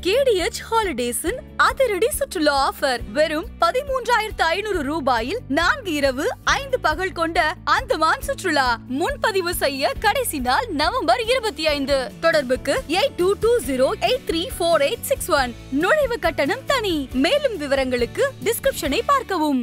KDH ஹாலிடேஸின் அதிரடி சுற்றுலா offer வெறும் பதிமூன்றாயிரத்து ஐநூறு ரூபாயில் நான்கு இரவு ஐந்து பகல் கொண்ட அந்தமான் சுற்றுலா முன்பதிவு செய்ய கடைசி நாள் நவம்பர் இருபத்தி ஐந்து தொடர்புக்கு eight two two zero eight three four eight six one நுழைவு கட்டணம் தனி மேலும் விவரங்களுக்கு டிஸ்கிரிப்ஷனை பார்க்கவும்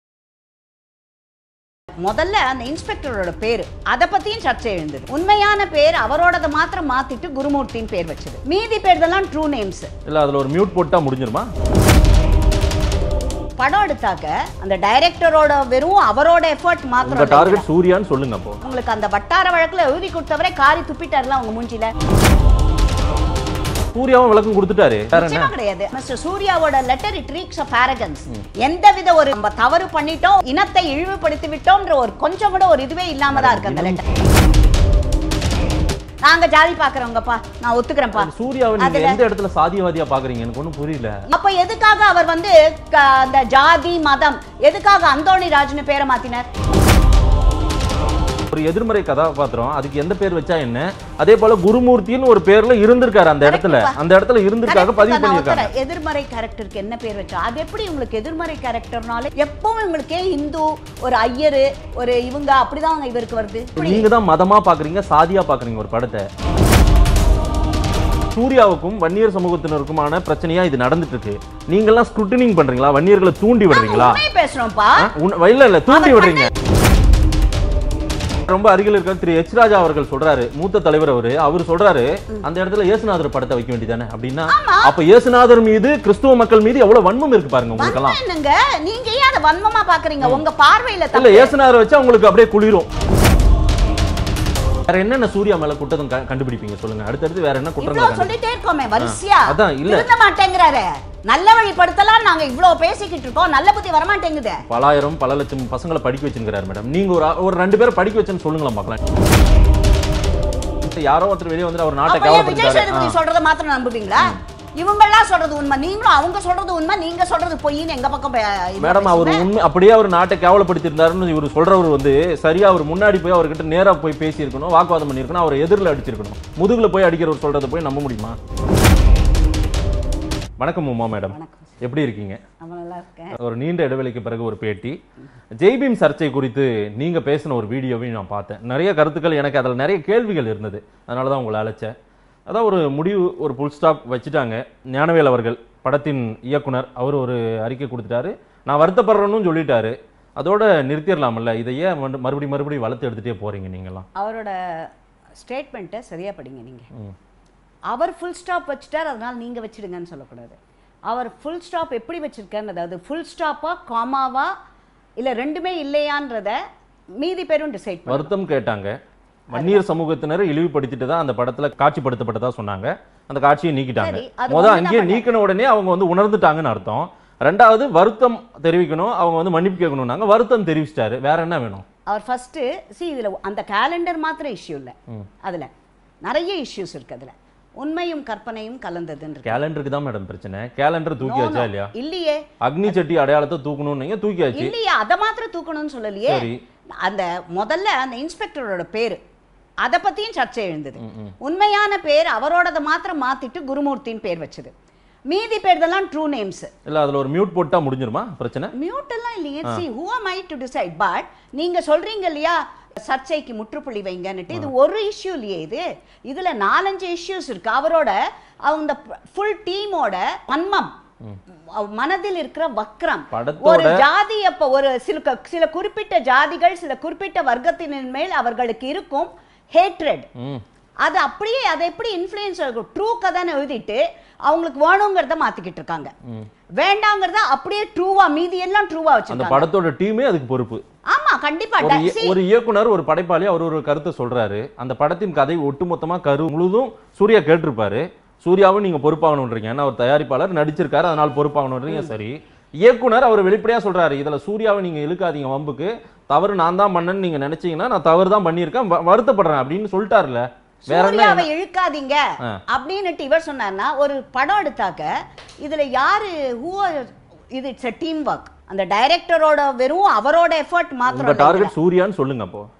முதல்ல அந்த இன்ஸ்பெக்டரோட பேரு அத பத்தியும் சர்ச்சை எழுந்தது உண்மையான பேர் அவரோடத மாத்திரம் மாத்திட்டு குருமூர்த்தின்னு பேர் வச்சது மீதி பேர்தெல்லாம் ட்ரூ நேம்ஸ் இல்ல அதுல ஒரு மியூட் போட்டா முடிஞ்சிருமா படம் எடுத்தாக்க அந்த டைரக்டரோட வெறும் அவரோட எஃபர்ட் உங்க மாத்திரம் இல்லை. டார்கெட் சூர்யான்னு சொல்லுங்க அப்போ உங்களுக்கு அந்த வட்டார வழக்குல எழுதி கொடுத்தவரே காரி துப்பிட்டார்ல அவங்க மூஞ்சில சூர்யாவும் விளக்கம் கொடுத்துட்டாரு வேற என்ன நிச்சயமா கிடையாது மிஸ்டர் சூர்யாவோட letter it reeks of arrogance எந்தவித ஒரு நம்ம தவறு பண்ணிட்டோம் இனத்தை இழிவுபடுத்தி விட்டோம்ன்ற ஒரு கொஞ்சம் கூட ஒரு இதுவே இல்லாம தான் இருக்கு அந்த லெட்டர் நாங்க ஜாதி பாக்குறவங்கப்பா நான் ஒத்துக்கிறேன்ப்பா சூர்யாவை நீங்க அதுல- எந்த இடத்துல சாதியவாதியா பாக்குறீங்க எனக்கு ஒண்ணும் புரியல அப்ப எதுக்காக அவர் வந்து க- அந்த ஜாதி மதம் எதுக்காக அந்தோணி ராஜ்னு பேரை மாத்தினார் ஒரு எதிர்மறை கதாபாத்திரம் அதுக்கு எந்த பேர் வச்சா என்ன அதே போல குருமூர்த்தின்னு ஒரு பேர்ல இருந்திருக்காரு அந்த இடத்துல Correct-பா. அந்த இடத்துல இருந்திருக்காக Correct பதிவு தான், நான் பண்ணியிருக்காங்க ஒத்துறேன். எதிர்மறை கேரக்டருக்கு என்ன பேர் வச்சா அது எப்படி உங்களுக்கு எதிர்மறை கேரக்டர்னால எப்பவும் உங்களுக்கு ஏன் இந்து ஒரு ஐயரு ஒரு இவங்க அப்படிதான் இவருக்கு வருது இப்படி நீங்க தான் மதமா பாக்குறீங்க சாதியா பாக்குறீங்க ஒரு படத்தை சூர்யாவுக்கும் வன்னியர் சமூகத்தினருக்குமான பிரச்சனையா இது நடந்துட்டு இருக்கு நீங்க எல்லாம் ஸ்க்ரூட்டனிங் பண்றீங்களா வன்னியர்களை தூண்டி விடுறீங்களா உண்மை பேசுறோம்ப்பா ஆ? உன்ன- இல்ல இல்ல தூண்டி அவர் விடுறீங்க ரொம்ப அருகில் இருக்க திரு எச் ராஜா அவர்கள் சொல்றாரு மூத்த தலைவர் அவரு அவர் சொல்றாரு அந்த இடத்துல இயேசுநாதர் படத்தை வைக்க வேண்டியதானே அப்படின்னா அப்ப இயேசுநாதர் மீது கிறிஸ்துவ மக்கள் மீது எவ்வளவு வன்மம் இருக்கு பாருங்க உங்களுக்கு வன்மம் எல்லாம் என்னங்க நீங்க ஏன் அதை வன்மமா பாக்குறீங்க உங்க பார்வையில இல்ல தப்பு இயேசுநாதர் வச்சா உங்களுக்கு அப்படியே குளிரும் வேற என்னென்ன சூர்யா மேல குற்றத்தை க- கண்டுபிடிப்பீங்க சொல்லுங்க அடுத்தடுத்து வேற என்ன இவ்வளவு குற்றங்கள் சொல்லிட்டே இருக்கோமே வரிசையா அதான், இல்ல. திருந்த மாட்டேங்கிறாரு நல்ல வழிப்படுத்தலாம் நாங்க இவ்வளவு பேசிக்கிட்டு இருக்கோம் நல்ல புத்தி வர மாட்டேங்குது பலாயிரம் பல லட்சம் பசங்களை படிக்க வச்சிருக்கிறாரு மேடம் நீங்க ஒரு ஆ- ஒரு ரெண்டு பேரை படிக்க வச்சேன்னு சொல்லுங்களேன் பார்க்கலாம் யாரோ ஒருத்தர் வெளியே வந்து அவர் நாட்டை அப்ப ஏன் விஜய் சேதுபதி கேவலப்படுத்தாரு சொல்றத மாத்திரம் நம்புவீங்களா இவங்கெல்லாம் சொல்றது உண்மை நீங்களும் அவங்க சொல்றது உண்மை நீங்க சொல்றது பொய்ன்னு எங்க பக்கம் பே- இது மேடம் அவர் பேசுங்க. உண்மை அப்படியே அவர் நாட்டை கேவலப்படுத்தியிருந்தாருன்னு இவர் சொல்றவர் வந்து சரியா அவர் முன்னாடி போய் அவர்கிட்ட நேரா போய் பேசியிருக்கணும் வாக்குவாதம் பண்ணியிருக்கணும் அவர் எதிரில் அடிச்சிருக்கணும் முதுகுல போய் அடிக்கிறவர் சொல்றதை போய் நம்ப முடியுமா வணக்கம் உமா மேடம் வணக்கம். எப்படி இருக்கீங்க நான் நல்லா இருக்கேன் ஒரு நீண்ட இடைவெளிக்கு பிறகு ஒரு பேட்டி ஜெய்பீம் சர்ச்சை குறித்து நீங்க பேசின ஒரு வீடியோவையும் நான் பார்த்தேன் நிறைய கருத்துக்கள் எனக்கு அதில் நிறைய கேள்விகள் இருந்தது அதனால தான் உங்களை அழைச்சேன் அதான் ஒரு முடிவு ஒரு புல் ஸ்டாப் வச்சுட்டாங்க ஞானவேல் அவர்கள் படத்தின் இயக்குனர் அவர் ஒரு அறிக்கை கொடுத்துட்டாரு நான் வருத்தப்படுறேன்னு சொல்லிட்டாரு அதோட நிறுத்திடலாம்ல இதை ஏன் வந்து மறுபடியும் மறுபடியும் வளர்த்து எடுத்துட்டே போறீங்க நீங்களாம் அவரோட ஸ்டேட்மெண்ட்டை சரியா படிங்க நீங்க அவர் ஃபுல் ஸ்டாப் வச்சுட்டார் அதனால நீங்க வச்சிடுங்கன்னு சொல்லக்கூடாது அவர் ஃபுல் ஸ்டாப் எப்படி வச்சிருக்காருன்னு அதாவது ஃபுல் ஸ்டாப்பா காமாவா இல்ல ரெண்டுமே இல்லையான்றத மீதி பேரும் டிசைட் பண்ணும் வருத்தம் கேட்டாங்க வன்னியர் சமூகத்தினரை இழிவுபடுத்திட்டு தான் அந்த படத்துல காட்சிப்படுத்தப்பட்டதா சொன்னாங்க அந்த காட்சியை நீக்கிட்டாங்க சரி, அது முத ஒண்ணுதான் அங்கேயே பண்ணேன். நீக்கின உடனே அவங்க வந்து உணர்ந்துட்டாங்கன்னு அர்த்தம் ரெண்டாவது வருத்தம் தெரிவிக்கணும் அவங்க வந்து மன்னிப்பு கேட்கணும்னாங்க வருத்தம் தெரிவிச்சிட்டாரு வேற என்ன வேணும் அவர் ஃபர்ஸ்ட் சி இதுல அந்த கேலண்டர் மாத்திரம் இஷ்யூ இல்ல அதுல நிறைய இஷ்யூஸ் இருக்கு அதுல உண்மையும் கற்பனையும் கலந்ததுன்னு இருக்கு. கேலண்டருக்கு தான் மேடம் பிரச்சனை கேலண்டர் No, தூக்கியாச்சா no. இல்லையா இல்லையே அக்னி சட்டி அடையாளத்தை தூக்கணும்னீங்க தூக்கியாச்சு இல்லையே அதை மாத்திரம் தூக்கணும்னு சொல்லலையே சரி. அந்த முதல்ல அந்த இன்ஸ்பெக்டரோட பேரு அத பத்தியும் சர்ச்சை எழுந்தது உண்மையான பேர் அவரோடத மாத்திரம் மாத்திட்டு குருமூர்த்தின்னு பேர் வச்சது மீதி பேர்தெல்லாம் ட்ரூ நேம்ஸ் இல்ல அதுல ஒரு மியூட் போட்டா முடிஞ்சிருமா பிரச்சனை மியூட் எல்லாம் இல்லையே see who am I to decide but நீங்க சொல்றீங்க இல்லையா சர்ச்சைக்கு முற்றுப்புள்ளி வைங்கன்னுட்டு இது ஒரு இஷ்யூ இல்லையே இது இதுல நாலஞ்சு இஷ்யூஸ் இருக்கு அவரோட அவங்க ஃபுல் டீமோட வன்மம் அவ மனதில் இருக்கிற வக்ரம் படத்தோட- ஒரு ஜாதி அப்ப ஒரு சில க- சில குறிப்பிட்ட ஜாதிகள் சில குறிப்பிட்ட வர்க்கத்தினர் மேல் அவர்களுக்கு இருக்கும் ஹேட்ரட் ம் அது அப்படியே அதை எப்படி இன்ஃப்ளூயன்ஸ் ஆகும் ட்ரூ கதைன்னு எழுதிட்டு அவங்களுக்கு வேணுங்கிறத மாத்திக்கிட்டு இருக்காங்க வேண்டாங்கிறத அப்படியே ட்ரூவா மீதி எல்லாம் ட்ரூவா அந்த வச்சிருக்காங்க படத்தோட டீமே அதுக்கு பொறுப்பு ஆமா கண்டிப்பா ஒரு ட- இய- see, ஒரு இயக்குனர் ஒரு படைப்பாளி அவர் ஒரு கருத்தை சொல்றாரு அந்த படத்தின் கதை ஒட்டுமொத்தமா கரு முழுதும் சூர்யா கேட்டிருப்பாரு சூர்யாவும் நீங்க பொறுப்பாகணுன்றீங்க ஏன்னா அவர் தயாரிப்பாளர் நடிச்சிருக்காரு அதனால பொறுப்பாகணுன்றீங்க சரி இயக்குனர் அவர் வெளிப்படையா சொல்றாரு இதுல சூர்யாவை நீங்க இழுக்காதீங்க வம்புக்கு தவறு நான் தான் பண்ணேன்னு நீங்க நினைச்சீங்கன்னா நான் தவறு தான் பண்ணியிருக்கேன் வ- வருத்தப்படுறேன் அப்படின்னு சொல்லிட்டாருல வேற என்ன சூர்யாவை இழுக்காதீங்க ஆ. அப்படின்னுட்டு இவர் சொன்னார்னா ஒரு படம் எடுத்தாக்க இதுல யாரு ஹூ இது இட்ஸ் டீம் ஒர்க் அந்த டைரக்டரோட வெறும் அவரோட எஃபர்ட் உங்க மாத்திரம் இல்ல. டார்கெட் சூர்யான்னு சொல்லுங்க அப்போ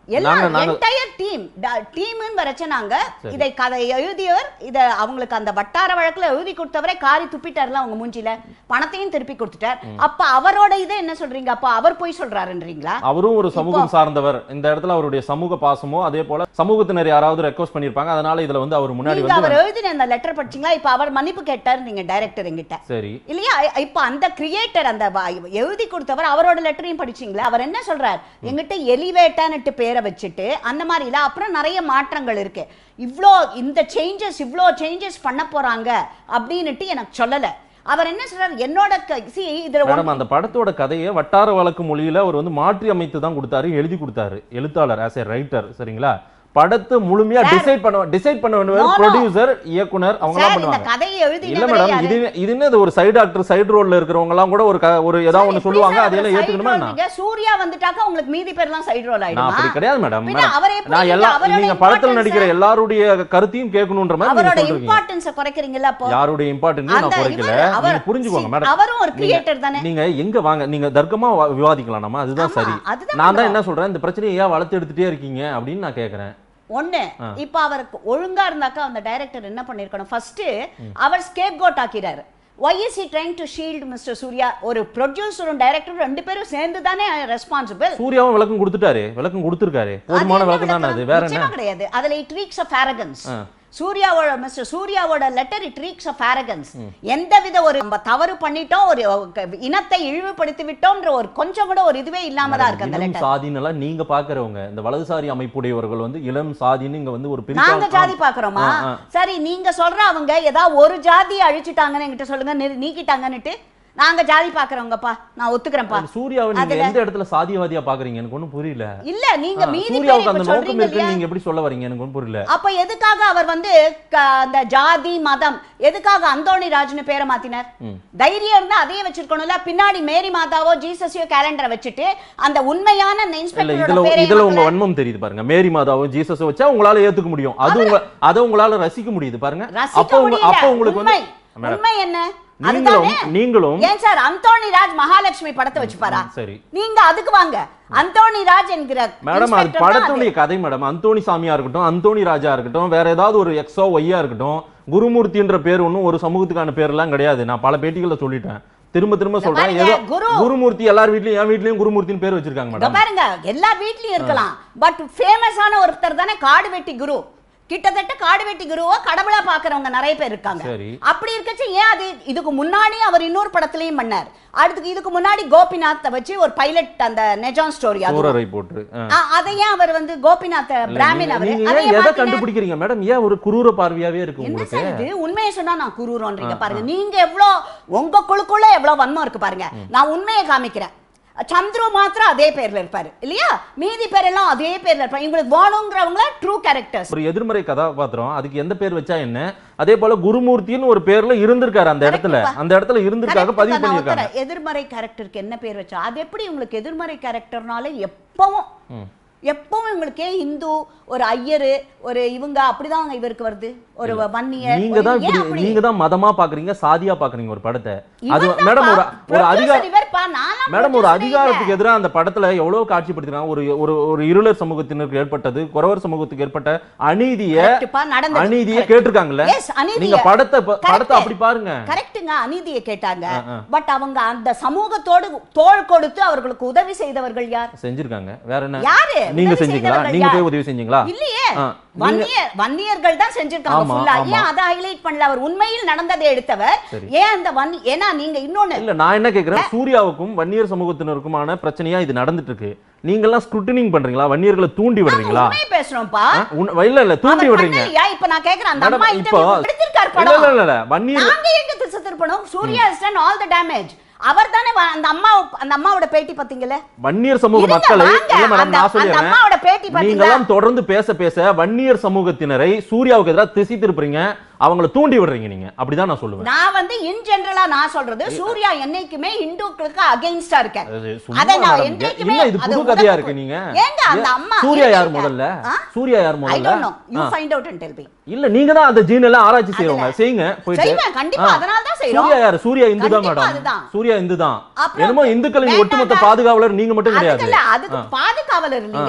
எல்லா நாங்க நாங்க என்டையர் டீம் டீம்னு வரைச்ச நாங்க இதை கதை எழுதியவர் இத அவங்களுக்கு அந்த வட்டார வழக்குல எழுதி கொடுத்தவரை காரி துப்பிட்டார்ல அவங்க மூஞ்சில பணத்தையும் திருப்பி கொடுத்துட்டார் அப்ப அவரோட இதை என்ன சொல்றீங்க அப்ப அவர் போய் சொல்றாருன்றீங்களா அவரும் ஒரு சமூகம் சார்ந்தவர் இந்த இடத்துல அவருடைய சமூக பாசமோ அதே போல சமூகத்தினர் யாராவது ரெக்வஸ்ட் பண்ணிருப்பாங்க அதனால இதுல வந்து அவர் முன்னாடி நீங்க அவர் வந்து எழுதின அந்த லெட்டர் படிச்சீங்களா இப்ப அவர் மன்னிப்பு கேட்டார் நீங்க டைரக்டர் எங்கிட்ட சரி இல்லையா இ- இப்ப அந்த கிரியேட்டர் அந்த வ- எழுதி கொடுத்தவர் அவரோட லெட்டரையும் படிச்சீங்களா அவர் என்ன சொல்றார் எங்கிட்ட எலிவேட்டான்ட்டு பேரை வச்சுட்டு அந்த மாதிரி இல்ல அப்புறம் நிறைய மாற்றங்கள் இருக்கு இவ்ளோ இந்த சேஞ்சஸ் இவ்ளோ சேஞ்சஸ் பண்ண போறாங்க அப்படின்னுட்டு எனக்கு சொல்லல அவர் என்ன சொல்றாரு என்னோட சி இதுல ஒண்ணு- மேடம் அந்த படத்தோட கதையை வட்டார வழக்கு மொழியில அவர் வந்து மாற்றி அமைத்து தான் கொடுத்தாரு எழுதி கொடுத்தாரு எழுத்தாளர் ஆஸ் ஏ ரைட்டர் சரிங்களா படத்தை முழுமையா Sir. டிசைட் பண்ண டிசைட் பண்ண No, வேண்டியவர் no. ப்ரொடியூசர் இயக்குனர் அவங்க சார் எல்லாம் இந்த பண்ணுவாங்க கதையை இல்ல எழுதினவரே மேடம் யாரு? இது இது என்ன இது ஒரு சைடு ஆக்டர் சைடு ரோல்ல இருக்கிறவங்க எல்லாம் கூட ஒரு க- ஒரு ஏதாவது சார், ஒண்ணு எப்படி சொல்லுவாங்க சார் அதையெல்லாம் அவர் ஏத்துக்கணுமா side என்ன? roll நீங்க சூர்யா வந்துட்டாக்கா உங்களுக்கு மீதி பேர்லாம் சைடு ரோல் நான் ஆயிடுமா அப்படி கிடையாது மேடம் பின்ன மேடம் அவர் எப்படி நான் நீங்க எல்லாம் அவரோட நீங்க படத்துல importance-அ- நடிக்கிற எல்லாருடைய கருத்தையும் கேட்கணுன்ற மாதிரி நீங்க அவரோட சொல்றீங்க இம்பார்ட்டன்ஸ குறைக்கிறீங்கல்ல அப்போ யாருடைய இம்பார்ட்டன்ஸ் அந்த நான் குறைக்கல இவர் அவர் நீங்க புரிஞ்சுக்கோங்க see, மேடம் அவரும் ஒரு நீங்க- கிரியேட்டர் தானே நீங்க எங்க வாங்க நீங்க தர்க்கமா வா- விவாதிக்கலாம் நம்ம அதுதான் ஆமா, சரி அதுதான் நான் தான் பண்றோம். என்ன சொல்றேன் இந்த பிரச்சனையை ஏன் வளர்த்து எடுத்துட்டே இருக்கீங்க அப்படின்னு நான் கேக்குறேன் ஒண்ணு ஆ. இப்ப அவருக்கு ஒழுங்கா இருந்தாக்கா அந்த டைரக்டர் என்ன பண்ணிருக்கணும் ஃபர்ஸ்ட் அவர் ஸ்கேப் கோட் ஆக்கிறாரு why is he trying to shield mister Surya ஒரு ப்ரொடியூசரும் டைரக்டரும் ரெண்டு பேரும் சேர்ந்து தானே ரெஸ்பான்சிபிள் சூர்யாவும் விளக்கம் கொடுத்துட்டாரு விளக்கம் கொடுத்துருக்காரு போதுமான விளக்கம் தானே அது வேற என்ன கிடையாது அதுல இட் ரீக்ஸ் ஆஃப் அரகன்ஸ் ஆ. சூர்யாவோட மிஸ்டர் சூர்யாவோட letter it reeks of arrogance எந்த வித ஒரு நம்ம தவறு பண்ணிட்டோம் ஒரு இனத்தை இழிவுபடுத்தி விட்டோம்ன்ற ஒரு கொஞ்சம் கூட ஒரு இதுவே இல்லாம தான் இருக்கு அந்த இளம் லெட்டர் சாதின்னு எல்லாம் நீங்க பாக்குறவங்க இந்த வலதுசாரி அமைப்புடையவர்கள் வந்து இளம் சாதின்னு இங்க வந்து ஒரு நாங்க பிரிக்க ஜாதி பாக்குறோமா ஆ, ஆ. சரி நீங்க சொல்ற அவங்க ஏதாவது ஒரு ஜாதி அழிச்சிட்டாங்கன்னு என்கிட்ட சொல்லுங்க நிறு- நீக்கிட்டாங்கன்னுட்டு நாங்க ஜாதி பாக்குறவங்கப்பா நான் ஒத்துக்கிறேன்ப்பா சூர்யாவை நீங்க அதுல- எந்த இடத்துல சாதியவாதியா பாக்குறீங்க எனக்கு ஒண்ணும் புரியல இல்ல நீங்க ஆ, மீதி பேர் சூர்யாவுக்கு இப்ப அந்த நோக்கம் சொல்றீங்க இருக்குன்னு இல்லையா நீங்க எப்படி சொல்ல வரீங்க எனக்கு ஒண்ணும் புரியல அப்ப எதுக்காக அவர் வந்து க- அந்த ஜாதி மதம் எதுக்காக அந்தோணி ராஜ்னு பேரை மாத்தினார் ம். தைரியம் இருந்தா அதையே வச்சிருக்கணும்ல பின்னாடி மேரி மாதாவோ ஜீசஸையோ கேலண்டரை வச்சுட்டு அந்த உண்மையான அந்த இல்ல இன்ஸ்பெக்டரோட இதுல பேரை இதுல உங்க மாத்தல. வன்மம் தெரியுது பாருங்க மேரி மாதாவும் ஜீசஸ் வச்சா உங்களால ஏத்துக்க முடியும் அது உங்க அதை உங்களால ரசிக்க முடியுது பாருங்க ரசிக்க அப்ப உங்க முடியல. அப்ப உங்களுக்கு உண்மை வந்து மேடம், உண்மை என்ன நீங்களும் அதுதானே நீங்களும் ஏன் சார் அந்தோணி ராஜ் மகாலட்சுமி படத்தை வச்சுப்பாரா சரி நீங்க அதுக்கு வாங்க அந்தோணி ராஜ் என்கிற மேடம் அது inspector தான் படத்துடைய கதை மேடம் அந்தோணி சாமியா இருக்கட்டும் அந்தோணி ராஜா இருக்கட்டும் வேற ஏதாவது ஒரு எக்ஸோ ஒய்யா இருக்கட்டும் குருமூர்த்தின்ற பேர் ஒன்றும் ஒரு சமூகத்துக்கான பேர்லாம் கிடையாது நான் பல பேட்டிகள்ல சொல்லிட்டேன் திரும்ப திரும்ப சொல்றேன் பாருங்க, ஏதோ குரு. குருமூர்த்தி எல்லார் வீட்லயும் என் வீட்லயும் குருமூர்த்தின்னு பேர் வச்சிருக்காங்க இதோ மேடம் பாருங்க எல்லா வீட்லயும் இருக்கலாம் பட் ஃபேமஸான ஒருத்தர் தானே காடு வெட்டி குரு கிட்டத்தட்ட காடு வெட்டி குருவோ கடவுளா பாக்குறவங்க நிறைய பேர் இருக்காங்க சரி. அப்படி இருக்கச்சு ஏன் அது இதுக்கு முன்னாடி அவர் இன்னொரு படத்துலயும் பண்ணார் அடுத்து இதுக்கு முன்னாடி கோபிநாத்தை வச்சு ஒரு பைலட் அந்த நெஜான் ஸ்டோரி அது சூரரை போட்டு ஆ. அதை ஏன் அவர் வந்து கோபிநாத் இல்ல, பிராமின் நீங்க- அவர் நீங்க அதை ஏன் ஏன் எதை மாத்தினார்? கண்டுபிடிக்கிறீங்க மேடம் ஏன் ஒரு குரூர பார்வையாவே இருக்கு என்ன உங்களுக்கு சார் இது உண்மையை சொன்னா நான் குரூரோன்றீங்க பாருங்க நீங்க எவ்வளோ உங்க குழுக்குள்ள எவ்வளவு வன்மம் இருக்கு பாருங்க நான் உண்மையை காமிக்கிறேன் சந்துரு மாத்திரம் அதே பேர்ல இருப்பாரு இல்லையா மீதி பேரெல்லாம் அதே பேர்ல இருப்பாங்க உங்களுக்கு வேணுங்கிறவங்கள ட்ரூ கேரக்டர்ஸ் ஒரு எதிர்மறை கதாபாத்திரம் அதுக்கு எந்த பேர் வச்சா என்ன அதே போல குருமூர்த்தின்னு ஒரு பேர்ல இருந்திருக்காரு அந்த இடத்துல Correct-பா. அந்த இடத்துல இருந்திருக்காக பதிவு பண்ணியிருக்காங்க எதிர்மறை கேரக்டருக்கு என்ன பேர் வச்சா அது எப்படி உங்களுக்கு எதிர்மறை கேரக்டர்னால எப்பவும் ம். எப்பவும் உங்களுக்கு ஏன் இந்து ஒரு ஐயரு ஒரு இவங்க அப்படிதான் இவருக்கு வருது ஒரு வன்னியர் நீங்க ஒரு- தான் ஏன் இப்படி அப்படி? நீங்க தான் மதமா பாக்குறீங்க சாதியா பாக்குறீங்க ஒரு படத்தை அது இவர்தான்ப்பா, மேடம் ஒரு ஒரு producer அதிகார இவர்ப்பா, நான்லாம் மேடம் ஒரு producer அதிகாரத்துக்கு எதிராக அந்த படத்துல எவ்வளவு காட்சிப்படுத்திருக்காங்க ஒரு ஒரு ஒரு இருளர் சமூகத்தினருக்கு ஏற்பட்டது குறவர் சமூகத்துக்கு ஏற்பட்ட அநீதிய Correct-பா, நடந்தது. அநீதிய Correct. கேட்டிருக்காங்கல்ல Yes, அநீதிய. நீங்க படத்தை ப- Correct. படத்தை அப்படி பாருங்க கரெக்ட்டுங்க அநீதியை கேட்டாங்க ஆ, ஆ. பட் அவங்க அந்த சமூகத்தோடு தோள் கொடுத்து அவர்களுக்கு உதவி செய்தவர்கள் யார் செஞ்சிருக்காங்க வேற என்ன யாரு நீங்க உதவி செஞ்சீங்களா செய்தவர்கள் நீங்க யார்? போய் உதவி செஞ்சீங்களா இல்லையே ஆ, நீங்க- வன்னியர் வன்னியர்கள் தான் செஞ்சிருக்காங்க ஆமா, ஃபுல்லா ஆமா. ஏன் அதை ஹைலைட் பண்ணல அவர் உண்மையில் நடந்ததை எடுத்தவர் சரி. ஏன் அந்த வன்னி ஏன்னா நீங்க இன்னொன்னு இல்ல நான் என்ன கேக்குறேன் சூர்யாவுக்கும் வன்னியர் சமூகத்தினருக்குமான பிரச்சனையா இது நடந்துட்டு இருக்கு நீங்க எல்லாம் ஸ்க்ரூட்டனிங் பண்றீங்களா வன்னியர்களை தூண்டி விடுறீங்களா உண்மை பேசுறோம்ப்பா ஆ, உண்மை- இல்ல இல்ல தூண்டி அவர் விடுறீங்க பண்ணலையா? இப்ப நான் கேக்குறேன் அந்த மேடம் அம்மா இப்போ interview எடுத்திருக்கார் இல்ல இல்ல படம் இல்ல, இல்ல வன்னியர் நாங்க எங்க திசை திருப்பணும் Surya has done all the damage அவர் தானே அந்த அம்மா அந்த அம்மாவோட பேட்டி பாத்தீங்களே வன்னியர் சமூக இருங்க, மக்களை வாங்க. இல்ல மேடம் அந்த- நான் அந்த சொல்லிடுறேன் அம்மாவோட பேட்டி பாத்தீங்களா? நீங்களாம் தொடர்ந்து பேச பேச வன்னியர் சமூகத்தினரை சூர்யாவுக்கு எதிராக திசை திருப்புறீங்க அவங்கள தூண்டி விடுறீங்க நீங்க அப்படிதான் நான் சொல்லுவேன் நான் வந்து இன் ஜெனரலா நான் சொல்றது சூர்யா என்னைக்குமே இந்துக்களுக்கு அகைன்ஸ்டா இருக்கேன் அது சும்மா அதை நான் மேடம், என்றைக்குமே என்ன இது அது புது கதையா உதவு- இருக்கு நீங்க ஏங்க அந்த ஏன்? அம்மா சூர்யா யார் இருங்க. முதல்ல ஆ? சூர்யா யார் I முதல்ல don't know. You ah. find out and tell me. இல்ல நீங்க தான் அந்த ஜீன் எல்லாம் ஆராய்ச்சி செய்றவங்க செய்யுங்க போயிட்டு செய்வேன், கண்டிப்பா, ஆ. அதனால தான் செய்றோம். சூர்யா யாரு சூர்யா இந்து தான் கண்டிப்பா மேடம் அதுதான். சூர்யா இந்து தான் அப்புறம் என்னமோ இந்துக்களின் வேண்டாங்க. ஒட்டுமொத்த பாதுகாவலர் நீங்க மட்டும் அதுக்கு கிடையாது இல்ல, அதுக்கு பாதுகாவலர் இல்லைங்க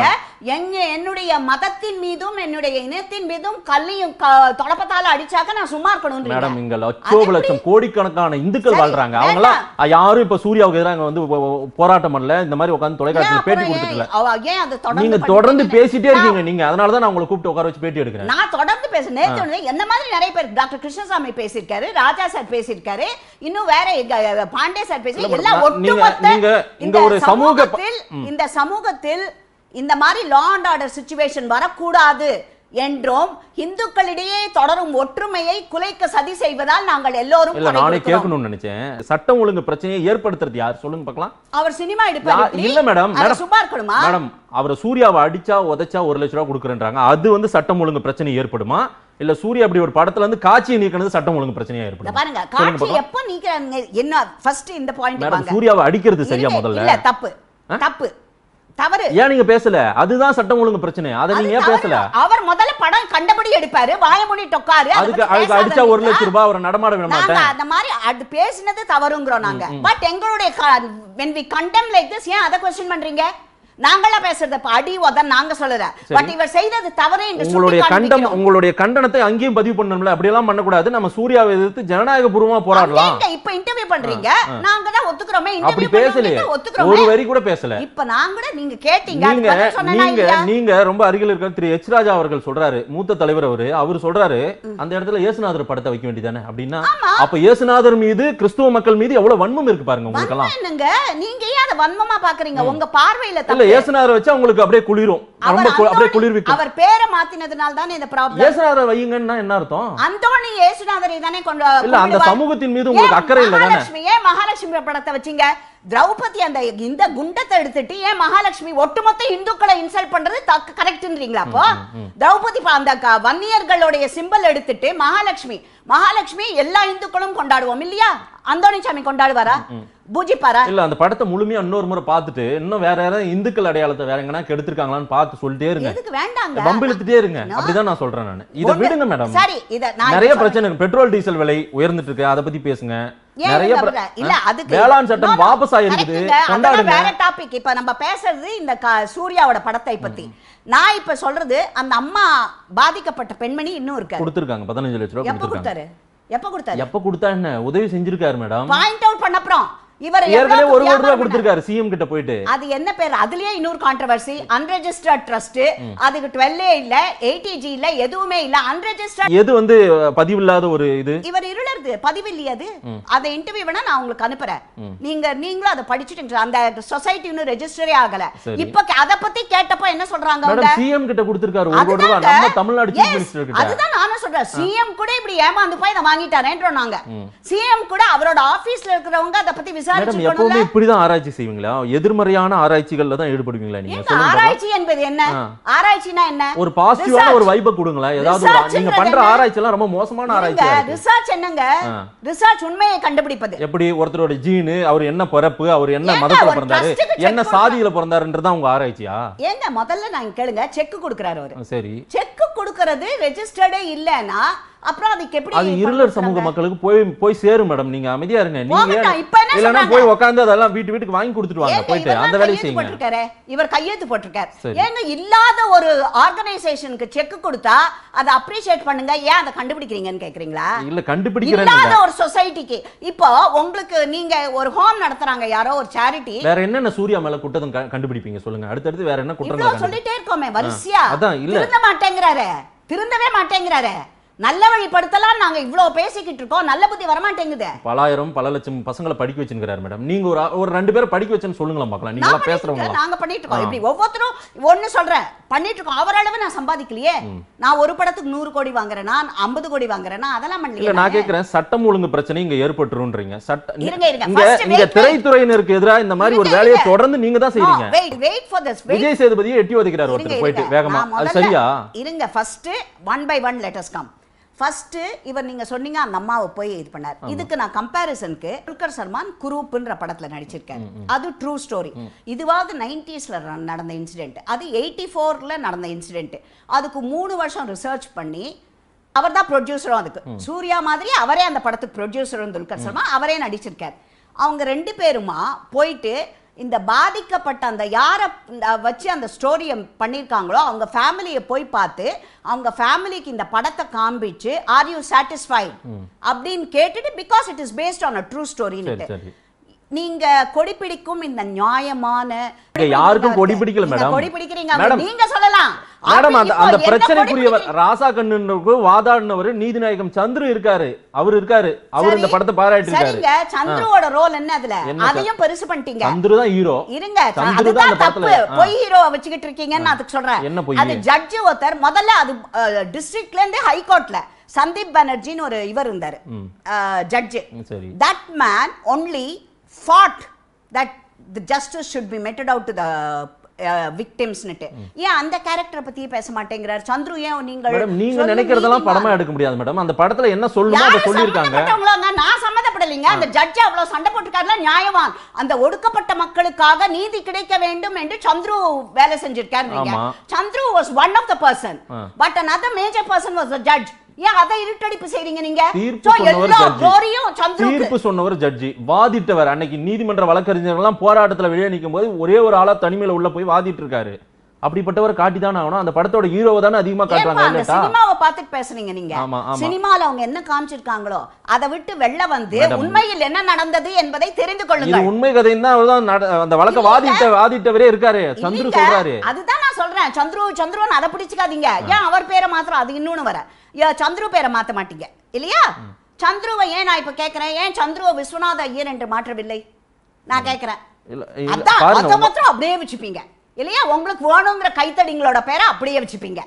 எங்க என்னுடைய மதத்தின் மீதும் என்னுடைய இனத்தின் மீதும் கல்லையும் க- தொடப்பத்தால அடிச்சாக்க நான் சும்மா இருக்கணும் மேடம் இங்க லட்சோப லட்சம் கோடிக்கணக்கான இந்துக்கள் சரி, வாழ்றாங்க அவங்க எல்லாம் யாரும் இப்ப சூர்யாவுக்கு எதிராக இங்க வந்து போ- போ- போராட்டம் பண்ணல இந்த மாதிரி உட்கார்ந்து தொலைக்காட்சியில் பேட்டி கொடுத்துக்கல ஏன் அதை தொடர்ந்து நீங்க பண்ணிட்டு தொடர்ந்து இருக்கீங்க? பேசிட்டே இருக்கீங்க நீங்க அதனால தான் நான் உங்களை கூப்பிட்டு உட்கார வச்சு பேட்டி எடுக்கிறேன் நான் தொடர்ந்து பேசுறேன் நேத்து ஒண்ணு, என்ன மாதிரி நிறைய பேர் டாக்டர் கிருஷ்ணசாமி பேசியிருக்காரு ராஜா சார் பேசியிருக்காரு இன்னும் வேற எங்க- பாண்டே சார் பேசி இல்ல, எல்லாம் madam, நீங்க- ஒட்டுமொத்த நீங்க இங்க இந்த ஒரு சமூக ப- சமூகத்தில் இந்த சமூகத்தில் இந்த மாதிரி லா அண்ட் ஆர்டர் சுச்சுவேஷன் வரக்கூடாது என்றும் இந்துக்களிடையே தொடரும் ஒற்றுமையை குலைக்க சதி செய்வதால் நாங்கள் எல்லோரும் இல்ல கொடை நானே கொடுக்கிறோம். கேட்கணும்னு நினைச்சேன் சட்டம் ஒழுங்கு பிரச்சனையை ஏற்படுத்துறது யார் சொல்லுங்க பார்க்கலாம் அவர் சினிமா எடுப்பாரு யா- இப்படி? இல்ல மேடம் அவர் மேடம் சும்மா இருக்கணுமா மேடம் அவரை சூர்யாவை அடிச்சா உதைச்சா ஒரு லட்ச ரூபா கொடுக்குறேன்றாங்க அது வந்து சட்டம் ஒழுங்கு பிரச்சனை ஏற்படுமா இல்ல சூர்யா அப்படி ஒரு படத்துல இருந்து காட்சியை நீக்கினது சட்டம் ஒழுங்கு பிரச்சனையா இத ஏற்படும் பாருங்க சொல்லுங்க காட்சி பார்க்கலாம். எப்ப நீக்கிறாங்க என்ன ஃபர்ஸ்ட் இந்த பாயிண்ட் மேடம் வாங்க சூர்யாவை அடிக்கிறது சரியா இல்ல, முதல்ல இல்ல தப்பு தப்பு தவறு ஏன் நீங்க பேசல அதுதான் சட்டம் ஒழுங்கு பிரச்சனை அதை அது நீங்க ஏன் தவறு. பேசல அவர் முதல்ல படம் கண்டபடி எடுப்பாரு வாய மூடி டொக்காரு அதை அதுக்கு பத்தி அதுக்கு அடிச்சா பேசாத ஒரு லட்சம் இல்லையா? ரூபாய் அவரை நடமாட விட நாங்க மாட்டேன் அந்த மாதிரி அது பேசினது தவறுங்கிறோம் நாங்க பட் எங்களுடைய when we condemn like this ஏன் அதை கொஸ்டின் பண்றீங்க நாங்களா பேசுறது இப்ப அடி உதன் நாங்க சொல்லல பட் இவர் செய்தது தவறு என்று உங்களுடைய சுட்டி கண்டம் காண்பிக்கிறோம். உங்களுடைய கண்டனத்தை அங்கேயும் பதிவு பண்ணணும்ல அப்படி எல்லாம் பண்ணக்கூடாது நம்ம சூர்யாவை எதிர்த்து ஜனநாயக பூர்வமா போராடலாம் அங்க இப்ப இன்டர்வியூ பண்றீங்க நாங்க தான் ஒத்துக்கிறோமே அப்படி இன்டர்வியூ பேசலையே பண்ணவங்க ஒரு ஒத்துக்கிறோமே வரி கூட பேசல இப்ப நான் கூட நீங்க கேட்டீங்க அதுக்கு நீங்க பதில் சொன்னேனா நீங்க இல்லையா? நீங்க ரொம்ப அருகில் இருக்க திரு எச் ராஜா அவர்கள் சொல்றாரு மூத்த தலைவர் அவரு அவர் சொல்றாரு அந்த இடத்துல இயேசுநாதர் படத்தை வைக்க வேண்டியதானே அப்படின்னா அப்ப இயேசுநாதர் மீது கிறிஸ்துவ மக்கள் மீது எவ்வளவு வன்மம் இருக்கு பாருங்க உங்களுக்கு எல்லாம் வன்மம் என்னங்க நீங்க ஏன் அதை வன்மமா பாக்குறீங்க உங்க பார்வையில இல்ல தப்பு இயேசுநாதர் வச்சா உங்களுக்கு அப்படியே குளிரும் அவர் ரொம்ப கு- அப்படியே அந்தோணி- குளிர்விக்கும் அவர் பேரை மாத்தினதுனால தானே இந்த ப்ராப்ளம் இயேசுநாதர் வையுங்கன்னா என்ன அர்த்தம் அந்தோணி இயேசுநாதரை தானே கொண்டு இல்ல அந்த கொண்டுடுவார். சமூகத்தின் மீது உங்களுக்கு ஏன் அக்கறை இல்ல தானே மகாலட்சுமி ஏன் மகாலட்சுமி படத்தை வச்சீங்க திரௌபதி அந்த இந்த குண்டத்தை எடுத்துட்டு ஏன் மகாலட்சுமி ஒட்டுமொத்த இந்துக்களை இன்சல்ட் பண்றது கரெக்ட்ன்றீங்களா அப்போ திரௌபதி ப- அந்த க- வன்னியர்களுடைய சிம்பல் எடுத்துட்டு மகாலட்சுமி மகாலட்சுமி எல்லா இந்துக்களும் கொண்டாடுவோம் இல்லையா அந்தோணி சாமி கொண்டாடுவாரா பூஜிப்பாரா இல்ல அந்த படத்தை முழுமையா இன்னொரு முறை பார்த்துட்டு இன்னும் வேற யாராவது இந்துக்கள் அடையாளத்தை வேற எங்கன்னா கெடுத்திருக்காங்களான்னு பார்த்து சொல்லிட்டே இருங்க எதுக்கு வேண்டாங்க வம்பு இழுத்துட்டே இருங்க No. அப்படிதான் நான் சொல்றேன் நான் இதை ஒண்ணு- விடுங்க மேடம் சரி இத நான் நிறைய இப்ப பிரச்சனை இருக்கு பெட்ரோல் டீசல் விலை உயர்ந்துட்டு இருக்கு அதை பத்தி பேசுங்க ஏன் நிறைய இந்த பிர- பிர- இல்ல ஆ? அதுக்கு வேளாண் சட்டம் No, no, வாபஸ் ஆயிருக்குது correctங்க. அதெல்லாம் கொண்டாடுங்க வேற டாபிக் இப்ப நம்ம பேசுறது இந்த க- சூர்யாவோட படத்தை பத்தி நான் இப்ப சொல்றது அந்த அம்மா பாதிக்கப்பட்ட பெண்மணி இன்னும் இருக்காரு கொடுத்திருக்காங்க பதினஞ்சு லட்ச ரூபாய் எப்ப கொடுத்திருக்காங்க கொடுத்தாரு எப்ப கொடுத்தாரு எப்ப கொடுத்தா என்ன உதவி செஞ்சிருக்காரு மேடம் பாயிண்ட் அவுட் பண்ணப்புறம் இவர் ஏற்கனவே எவ்வளவு ஒரு கோடி ரூபாய் வியாபாரம் கொடுத்திருக்காரு சிஎம் கிட்ட போயிட்டு அது என்ன பேர் அதுலயே இன்னொரு கான்ட்ரவர்சி அன்ரெஜிஸ்டர்ட் ட்ரஸ்ட் அதுக்கு டுவெல்லே இல்ல எயிட்டிஜி இல்ல எதுவுமே இல்ல அன்ரெஜிஸ்டர்ட் எது வந்து பதிவில்லாத ஒரு இது இவர் இருளருது பதிவு இல்லையா அது அந்த இன்டர்வியூ வேணா நான் உங்களுக்கு அனுப்புறேன் நீங்க நீங்களும் அதை படிச்சுட்டு அந்த சொசைட்டி இன்னும் ரெஜிஸ்டரே ஆகல சரி. இப்ப கே- அத பத்தி கேட்டப்ப என்ன சொல்றாங்க அவங்க மேடம் சிஎம் கிட்ட கொடுத்திருக்காரு ஒரு கோடி ரூபாய் அதுதாங்க. நம்ம தமிழ்நாடு சீஃப் Yes, மினிஸ்டர் கிட்ட அதுதான் நானும் சொல்றேன் சிஎம் கூட இப்படி ஏமாந்து போய் இதை வாங்கிட்டாரேன்றோம் நாங்க சிஎம் கூட அவரோட ஆபீஸ்ல இருக்கிறவங்க அத பத்தி மேடம் விசாரிச்சுக்கணும்ல எப்பவுமே இப்படிதான் ஆராய்ச்சி செய்வீங்களா எதிர்மறையான ஆராய்ச்சிகள்ல தான் ஈடுபடுவீங்களா நீங்க ஏங்க, சொல்லுங்க பார்க்கலாம். ஆராய்ச்சி என்பது என்ன ஆ. ஆராய்ச்சினா என்ன ஒரு பாசிட்டிவான Research. ஒரு வைப கொடுங்களேன் ஏதாவது ஒரு Research நீங்க ன்றது பண்ற என்ன? ஆராய்ச்சி எல்லாம் ரொம்ப மோசமான ஆராய்ச்சியா இருக்கு ரிசர்ச் என்னங்க ஆ. ரிசர்ச் உண்மையை கண்டுபிடிப்பது எப்படி ஒருத்தரோட ஜீனு அவர் என்ன பிறப்பு அவர் என்ன ஏங்க, மதத்துல ஒரு பிறந்தாரு trust க்கு check என்ன சாதியில பிறந்தாருன்றதா உங்க ஆராய்ச்சியா ஏங்க முதல்ல நான் கேளுங்க செக் கொடுக்கறாரு அவரு சரி செக் கொடுக்கறது ரெஜிஸ்டர்டே இல்லனா அப்புறம் அதுக்கு எப்படி அது இருளர் சமூக மக்களுக்கு போய் போய் சேரும் மேடம் நீங்க அமைதியா இருங்க நீங்க போகட்டும், இப்ப என்ன இல்லன்னா சொல்றாங்க? போய் உட்கார்ந்து அதெல்லாம் வீட்டு வீட்டுக்கு வாங்கி கொடுத்துட்டு வாங்க ஏங்க, போயிட்டு இவர்தான் அந்த வேலையை கையெழுத்து செய்யுங்க போட்டிருக்காரு. இவர் கையெழுத்து போட்டிருக்காரு சரி. ஏங்க இல்லாத ஒரு ஆர்கனைசேஷனுக்கு செக் கொடுத்தா அதை அப்ரிஷியேட் பண்ணுங்க ஏன் அதை கண்டுபிடிக்கிறீங்கன்னு கேக்குறீங்களா இல்ல கண்டுபிடிக்கிறேன் இல்லாத ஒரு சொசைட்டிக்கு இப்போ உங்களுக்கு நீங்க ஒரு ஹோம் நடத்துறாங்க யாரோ ஒரு சேரிட்டி வேற என்னென்ன சூர்யா மேல குற்றத்தை க- கண்டுபிடிப்பீங்க சொல்லுங்க அடுத்தடுத்து வேற என்ன குற்றங்களை இவ்வளவு கண்டுபிடிப்பீங்க சொல்லிட்டே இருக்கோமே வரிசையா அதான், இல்ல. திருந்த மாட்டேங்கிறாரு திருந்தவே மாட்டேங்கிறாரு நல்ல வழிப்படுத்தலாம் நாங்க இவ்வளவு பேசிக்கிட்டு இருக்கோம் நல்ல புத்தி வரமாட்டேங்குது பலாயிரம் பல லட்சம் பசங்களை படிக்க வச்சுக்கிறாரு மேடம் நீங்க ஒரு ஒரு ரெண்டு பேரை படிக்க வச்சுன்னு சொல்லுங்களேன் பார்க்கலாம் நீங்க நான் எல்லாம் பண்ணிட்டு பேசுறவங்க இருக்கேன், நாங்க பண்ணிட்டு இருக்கோம் இப்படி ஒவ்வொருத்தரும் ஒண்ணு சொல்றேன் பண்ணிட்டு இருக்கோம் அவரளவு நான் சம்பாதிக்கலையே நான் ஒரு படத்துக்கு நூறு கோடி வாங்குறேன்னா ஐம்பது கோடி வாங்குறேன்னா அதெல்லாம் இல்ல பண்ணல நான் கேக்குறேன் சட்டம் ஒழுங்கு பிரச்சனை இங்க ஏற்பட்டுருன்றீங்க சட்ட இருங்க, இருங்க. இங்க First இங்க wait, wait. திரைத்துறையினருக்கு எதிராக இந்த மாதிரி ஒரு இருங்க, வேலையை இருங்க. தொடர்ந்து நீங்க தான் செய்றீங்க wait wait for this wait Vijay சேதுபதியை எட்டி உதைக்கிறார் இருங்க, ஒருத்தர் போயிட்டு இருங்க. வேகமா நான் அது முதல்ல- சரியா இருங்க first one by one let us come first இவர் நீங்க சொன்னீங்க அந்த அம்மாவை போய் இது பண்ணார் இதுக்கு நான் கம்பேரிசனுக்கு துல்கர் சல்மான் குரூப்ன்ற படத்துல நடிச்சிருக்காரு அது ட்ரூ ஸ்டோரி இதுவாவது நைன்டிஸ்ல நடந்த இன்சிடென்ட் அது எயிட்டி ஃபோர்ல நடந்த இன்சிடென்ட் அதுக்கு மூணு வருஷம் ரிசர்ச் பண்ணி அவர் தான் ப்ரொடியூசரும் அதுக்கு சூர்யா மாதிரி அவரே அந்த படத்துக்கு ப்ரொடியூசரும் துல்கர் சல்மான் அவரே நடிச்சிருக்காரு அவங்க ரெண்டு பேருமா போயிட்டு இந்த பாதிக்கப்பட்ட அந்த யாரை வச்சு அந்த ஸ்டோரியை பண்ணியிருக்காங்களோ அவங்க ஃபேமிலியை போய் பார்த்து அவங்க ஃபேமிலிக்கு இந்த படத்தை காண்பிச்சு ஆர் யூ சாட்டிஸ்ஃபைட் அப்படின்னு கேட்டுட்டு because it is based on a true சரி ஸ்டோரின்னு சரி நீங்க கொடி பிடிக்கும் இந்த நியாயமான இங்க யாருக்கும் கொடி பிடிக்கல நீங்க மேடம் கொடி பிடிக்கிறீங்க மேடம் நீங்க சொல்லலாம் மேடம் அப்ப அந்த இப்போ அந்த என்ன பிரச்சனைக்குரியவர் கொடி ராசா கண்ணுக்கு வாதாடினவர் நீதிநாயகம் சந்துரு இருக்காரு அவர் இருக்காரு அவர் இந்த சரி, படத்தை பாராட்டி இருக்காரு சரிங்க சந்துருவோட ரோல் என்ன அதுல என்ன சார்? அதையும் பெருசு பண்ணிட்டீங்க சந்துரு தான் ஹீரோ இருங்க ச- சந்துரு தான் அதுதான் அந்த தப்பு படத்துல ஆ. பொய் ஹீரோவை வச்சுக்கிட்டு இருக்கீங்கன்னு நான் அதுக்கு சொல்றேன் என்ன பொய்? அது ஜட்ஜ் ஒருத்தர் முதல்ல அது டிஸ்ட்ரிக்ட்ல இருந்து ஹைகோர்ட்ல சந்தீப் பானர்ஜின்னு ஒரு இவர் இருந்தாரு ஜட்ஜ் ம், சரி that man only fought that the justice should be meted out to the விக்டிம்ஸ்னுட்டு ஏன் அந்த கேரக்டரை பத்தி பேச மாட்டேங்கிறார் சந்துரு ஏன் நீங்கள் மேடம் நீங்க சொல்லும் நினைக்கிறதெல்லாம் நீதிமான். படமா எடுக்க முடியாது மேடம் அந்த படத்துல என்ன சொல்லணுமோ அதை யாரு சொல்லியிருக்காங்க சம்மந்தப்பட்டவங்களோங்க? நான் சம்மந்தப்படலைங்க அந்த ஜட்ஜ் அவ்வளவு சண்டை போட்டுக்காருல நியாயவான் அந்த ஒடுக்கப்பட்ட மக்களுக்காக நீதி கிடைக்க வேண்டும் என்று சந்துரு வேலை செஞ்சிருக்காரு ஆமா. Chandru was one of the person ஆ. But another major person was the judge ஏன் அதை இருட்டடிப்பு செய்றீங்க நீங்க தீர்ப்பு So, சொன்னவர் எல்லா ஜட்ஜி. glory-யும் சந்துருக்கு தீர்ப்பு சொன்னவர் ஜட்ஜி வாதிட்டவர் அன்னைக்கு நீதிமன்ற வழக்கறிஞர்கள் எல்லாம் போராட்டத்துல வெளியே நிக்கும் போது ஒரே ஒரு ஆளா தனிமையில உள்ள போய் வாதிட்டு இருக்காரு அப்படிப்பட்டவர் காட்டி தானே ஆகணும் அந்த படத்தோட ஹீரோவை தானே அதிகமா காட்டுறாங்க ஏன்பா அந்த இல்லட்டா சினிமாவை பார்த்துட்டு பேசுறீங்க நீங்க ஆமா, ஆமா. சினிமால அவங்க என்ன காமிச்சிருக்காங்களோ அதை விட்டு வெளில வந்து மேடம். உண்மையில் என்ன நடந்தது என்பதை தெரிந்து இது கொள்ளுங்கள் உண்மை கதைன்னு தான் அவர்தான் நட- அந்த வழக்க இல்லைங்க. வாதிட்ட வாதிட்டவரே இருக்காரு சந்துரு இல்லைங்க. சொல்றாரு அதுதான் நான் சொல்றேன் சந்துரு சந்துருன்னு அதை பிடிச்சுக்காதீங்க ஏன் அவர் பேரை மாத்திரம் அது இன்னொன்னு வர ஏன் சந்துரு பேரை மாத்த மாட்டீங்க இல்லையா சந்துருவை ஏன் நான் இப்ப கேக்குறேன் ஏன் சந்துருவை விஸ்வநாத ஐயர் என்று மாற்றவில்லை நான் கேக்குறேன் இல்ல இல்ல, அதான் பாருங்க அதை உங்க- மாத்திரம் அப்படியே வச்சுப்பீங்க இல்லையா உங்களுக்கு வேணுங்கிற கைத்தடிங்களோட பேரை அப்படியே வச்சுப்பீங்க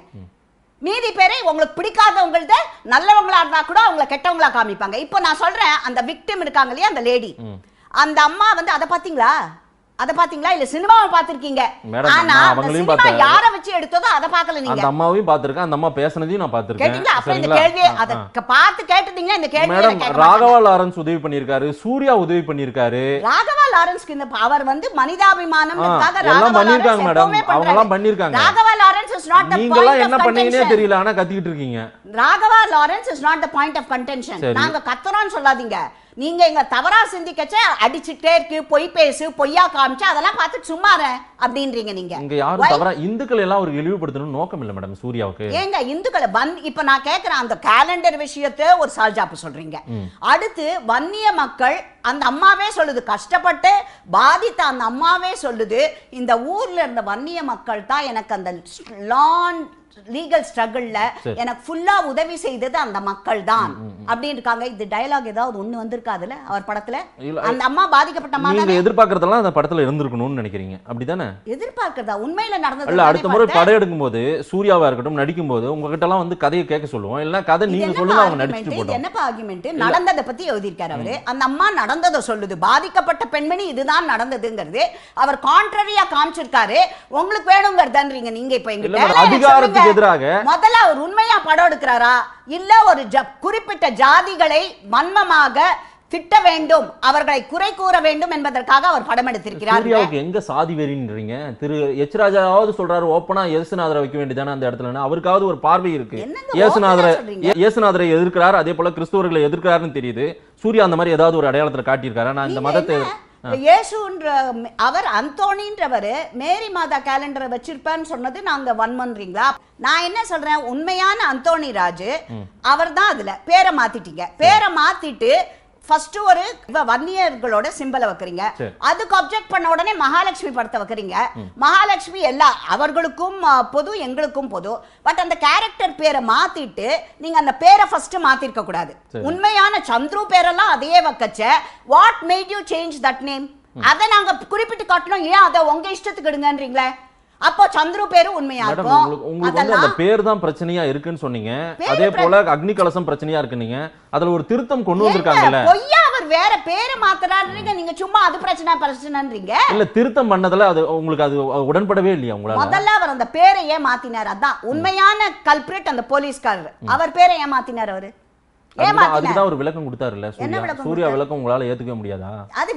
மீதி பேரை உங்களுக்கு பிடிக்காதவங்கள்த நல்லவங்களா இருந்தா கூட அவங்கள கெட்டவங்களா காமிப்பாங்க இப்போ நான் சொல்றேன் அந்த விக்டிம் இருக்காங்க இல்லையா அந்த லேடி அந்த அம்மா வந்து அதை பாத்தீங்களா அதை பாத்தீங்களா இல்ல சினிமாவை பாத்திருக்கீங்க மேடம், ஆனா நான் அந்த அவங்களையும் சினிமா பார்த்தேன். யார வச்சு எடுத்ததோ அதை பார்க்கல நீங்க அந்த அம்மாவையும் பார்த்திருக்கேன் அந்த அம்மா பேசுனதையும் நான் பார்த்திருக்கேன் கேட்டீங்களா அப்புறம் இந்த சரிங்களா? கேள்வியை ஆ, அதை ஆ. க- பார்த்து கேட்டுட்டீங்கன்னா இந்த கேள்வி மேடம் ராகவா லாரன்ஸ் உதவி பண்ணியிருக்காரு சூர்யா உதவி பண்ணியிருக்காரு ராகவா லாரன்ஸ்க்கு இந்த ப- அவர் வந்து மனிதாபிமானம் ஆ, எல்லாம் பண்ணிருக்காங்க மேடம். அவங்க எல்லாம் பண்ணிருக்காங்க. Raghava Lawrence is not the நீங்க எல்லாம் பாயிண்ட் என்ன ஆஃப் பண்ணீங்கன்னே கன்டென்ஷன் தெரியல ஆனா கத்திக்கிட்டு இருக்கீங்க Raghava Lawrence is not the point of contention சரி. நாங்க கத்துறோம்னு சொல்லாதீங்க நீங்க எங்க தவறா சிந்திக்கச்ச அடிச்சுட்டே இருக்கு பொய் பேசு பொய்யா காமிச்சு அதெல்லாம் பார்த்துட்டு சும்மா இருங்க அப்படின்றீங்க நீங்க இங்க யாரும் Why? தவறா இந்துக்கள் எல்லாம் ஒரு இழிவுபடுத்தணும் நோக்கம் இல்ல மேடம் சூர்யாவுக்கு ஏங்க இந்துக்களை வன் இப்ப நான் கேக்குறேன் அந்த கேலண்டர் விஷயத்தை ஒரு சால்ஜாப்பு சொல்றீங்க அடுத்து வன்னிய மக்கள் அந்த அம்மாவே சொல்லுது கஷ்டப்பட்டு பாதித்த அந்த அம்மாவே சொல்லுது இந்த ஊர்ல இருந்த வன்னிய மக்கள் தான் எனக்கு அந்த லான் லீகல் ஸ்ட்ரகிள்ல சரி. எனக்கு ஃபுல்லா உதவி செய்தது அந்த மக்கள் தான் அப்படின்னு இருக்காங்க இது டயலாக் ஏதாவது ஒண்ணு வந்திருக்காதுல அவர் படத்துல இல்ல, அந்த அம்மா பாதிக்கப்பட்ட அம்மா நீங்க தானே எதிர்பார்க்கறதெல்லாம் அந்த படத்துல இருந்திருக்கணும்னு நினைக்கிறீங்க அப்படிதானே எதிர்பார்க்கிறதா உண்மையில நடந்தது இல்ல தானே அடுத்த முறை பார்த்தேன். படம் எடுக்கும்போது சூர்யாவா இருக்கட்டும் நடிக்கும் போது உங்ககிட்ட எல்லாம் வந்து கதையை கேட்க சொல்லுவோம் இல்ல கதை இது நீங்க என்னப்பா சொல்லுங்க அவங்க argument? நடிச்சுட்டு இது போட்டோம் என்னப்பா ஆர்குமெண்ட் நடந்ததை பத்தி எழுதியிருக்காரு அவரு அந்த அம்மா நடந்ததை சொல்லுது பாதிக்கப்பட்ட பெண்மணி இதுதான் நடந்ததுங்கிறது அவர் கான்ட்ரரியா காமிச்சிருக்காரு உங்களுக்கு வேணுங்கிறதுன்றீங்க நீங்க இப்ப இல்ல எங்கிட்ட மேடம், அதிகாரத்துக்கு சொல்லுங்க. எதிராக முதல்ல அவர் உண்மையா படம் எடுக்கிறாரா இல்ல ஒரு ஜ- குறிப்பிட்ட ஜாதிகளை மன்மமாக திட்ட வேண்டும் அவர்களை குறை கூற வேண்டும் என்பதற்காக அவர் படம் எடுத்திருக்கிறார் சூர்யாவுக்கு எங்க சாதி வெறின்றீங்க திரு எச் ராஜாவது சொல்றாரு ஓப்பனா இயேசுநாதரை வைக்க வேண்டியதானே அந்த இடத்துல அவருக்காவது ஒரு பார்வை இருக்கு என்னங்க இயேசுநாதரை open ஆ சொல்றீங்க? இயேசுநாதரை எதிர்க்கிறார் அதே போல கிறிஸ்தவர்களை எதிர்க்கிறாருன்னு தெரியுது சூர்யா அந்த மாதிரி ஏதாவது ஒரு அடையாளத்துல காட்டியிருக்காரா நான் இந்த நீங்க மதத்தை என்ன? இப்ப இயேசுன்ற அவர் அந்தோணின்றவர் மேரி மாதா கேலண்டரை வச்சிருப்பான்னு சொன்னது நாங்க வன்மன்றீங்களா நான் என்ன சொல்றேன் உண்மையான அந்தோணி ராஜு அவர் தான் அதுல பேரை மாத்திட்டீங்க பேரை மாத்திட்டு ஃபர்ஸ்ட் ஒரு இவ வன்னியர்களோட சிம்பலை வைக்கிறீங்க சரி. அதுக்கு அப்ஜெக்ட் பண்ண உடனே மகாலட்சுமி படத்தை வைக்கிறீங்க மகாலட்சுமி எல்லா அவர்களுக்கும் அஹ், பொது எங்களுக்கும் பொது பட் அந்த கேரக்டர் பேரை மாத்திட்டு நீங்க அந்த பேரை ஃபர்ஸ்ட் மாத்திருக்க கூடாது சரி. உண்மையான சந்துரு பேரெல்லாம் அதே வக்கச்ச what made you change that name அதை நாங்க குறிப்பிட்டு காட்டணும் ஏன் அதை உங்க இஷ்டத்துக்கு எடுங்கன்றீங்களே அப்போ சந்துரு பேரு உண்மையா மேடம் இருக்கும் உங்களுக்கு உங்களுக்கு வந்து அந்த அதெல்லாம் பேர் தான் பிரச்சனையா இருக்குன்னு சொன்னீங்க பேரு அதே போல அக்னி கலசம் பிரச்சனையா இருக்குன்னீங்க அதுல ஒரு திருத்தம் கொண்டு வந்திருக்காங்கல்ல ஏங்க, பொய்யா அவர் வேற பேரை மாத்துறாருங்க நீங்க சும்மா அது பிரச்சனை பிரச்சனைன்றீங்க இல்ல திருத்தம் பண்ணதுல அது உங்களுக்கு அது உடன்படவே இல்லையா உங்களால முதல்ல அவர் அந்த பேரை ஏன் மாத்தினார் அதான் உண்மையான கல்பிரேட் அந்த போலீஸ்காரர் அவர் பேரை ஏன் மாத்தினார் அவரு ஏன் அதுக்கு தான்- அதுக்கு மாத்தினார் தான் ஒரு விளக்கம் கொடுத்தாருல்ல என்ன சூர்யா விளக்கம் சூர்யா விளக்கம் உங்களால ஏத்துக்க முடியாதா அது விளக்கம்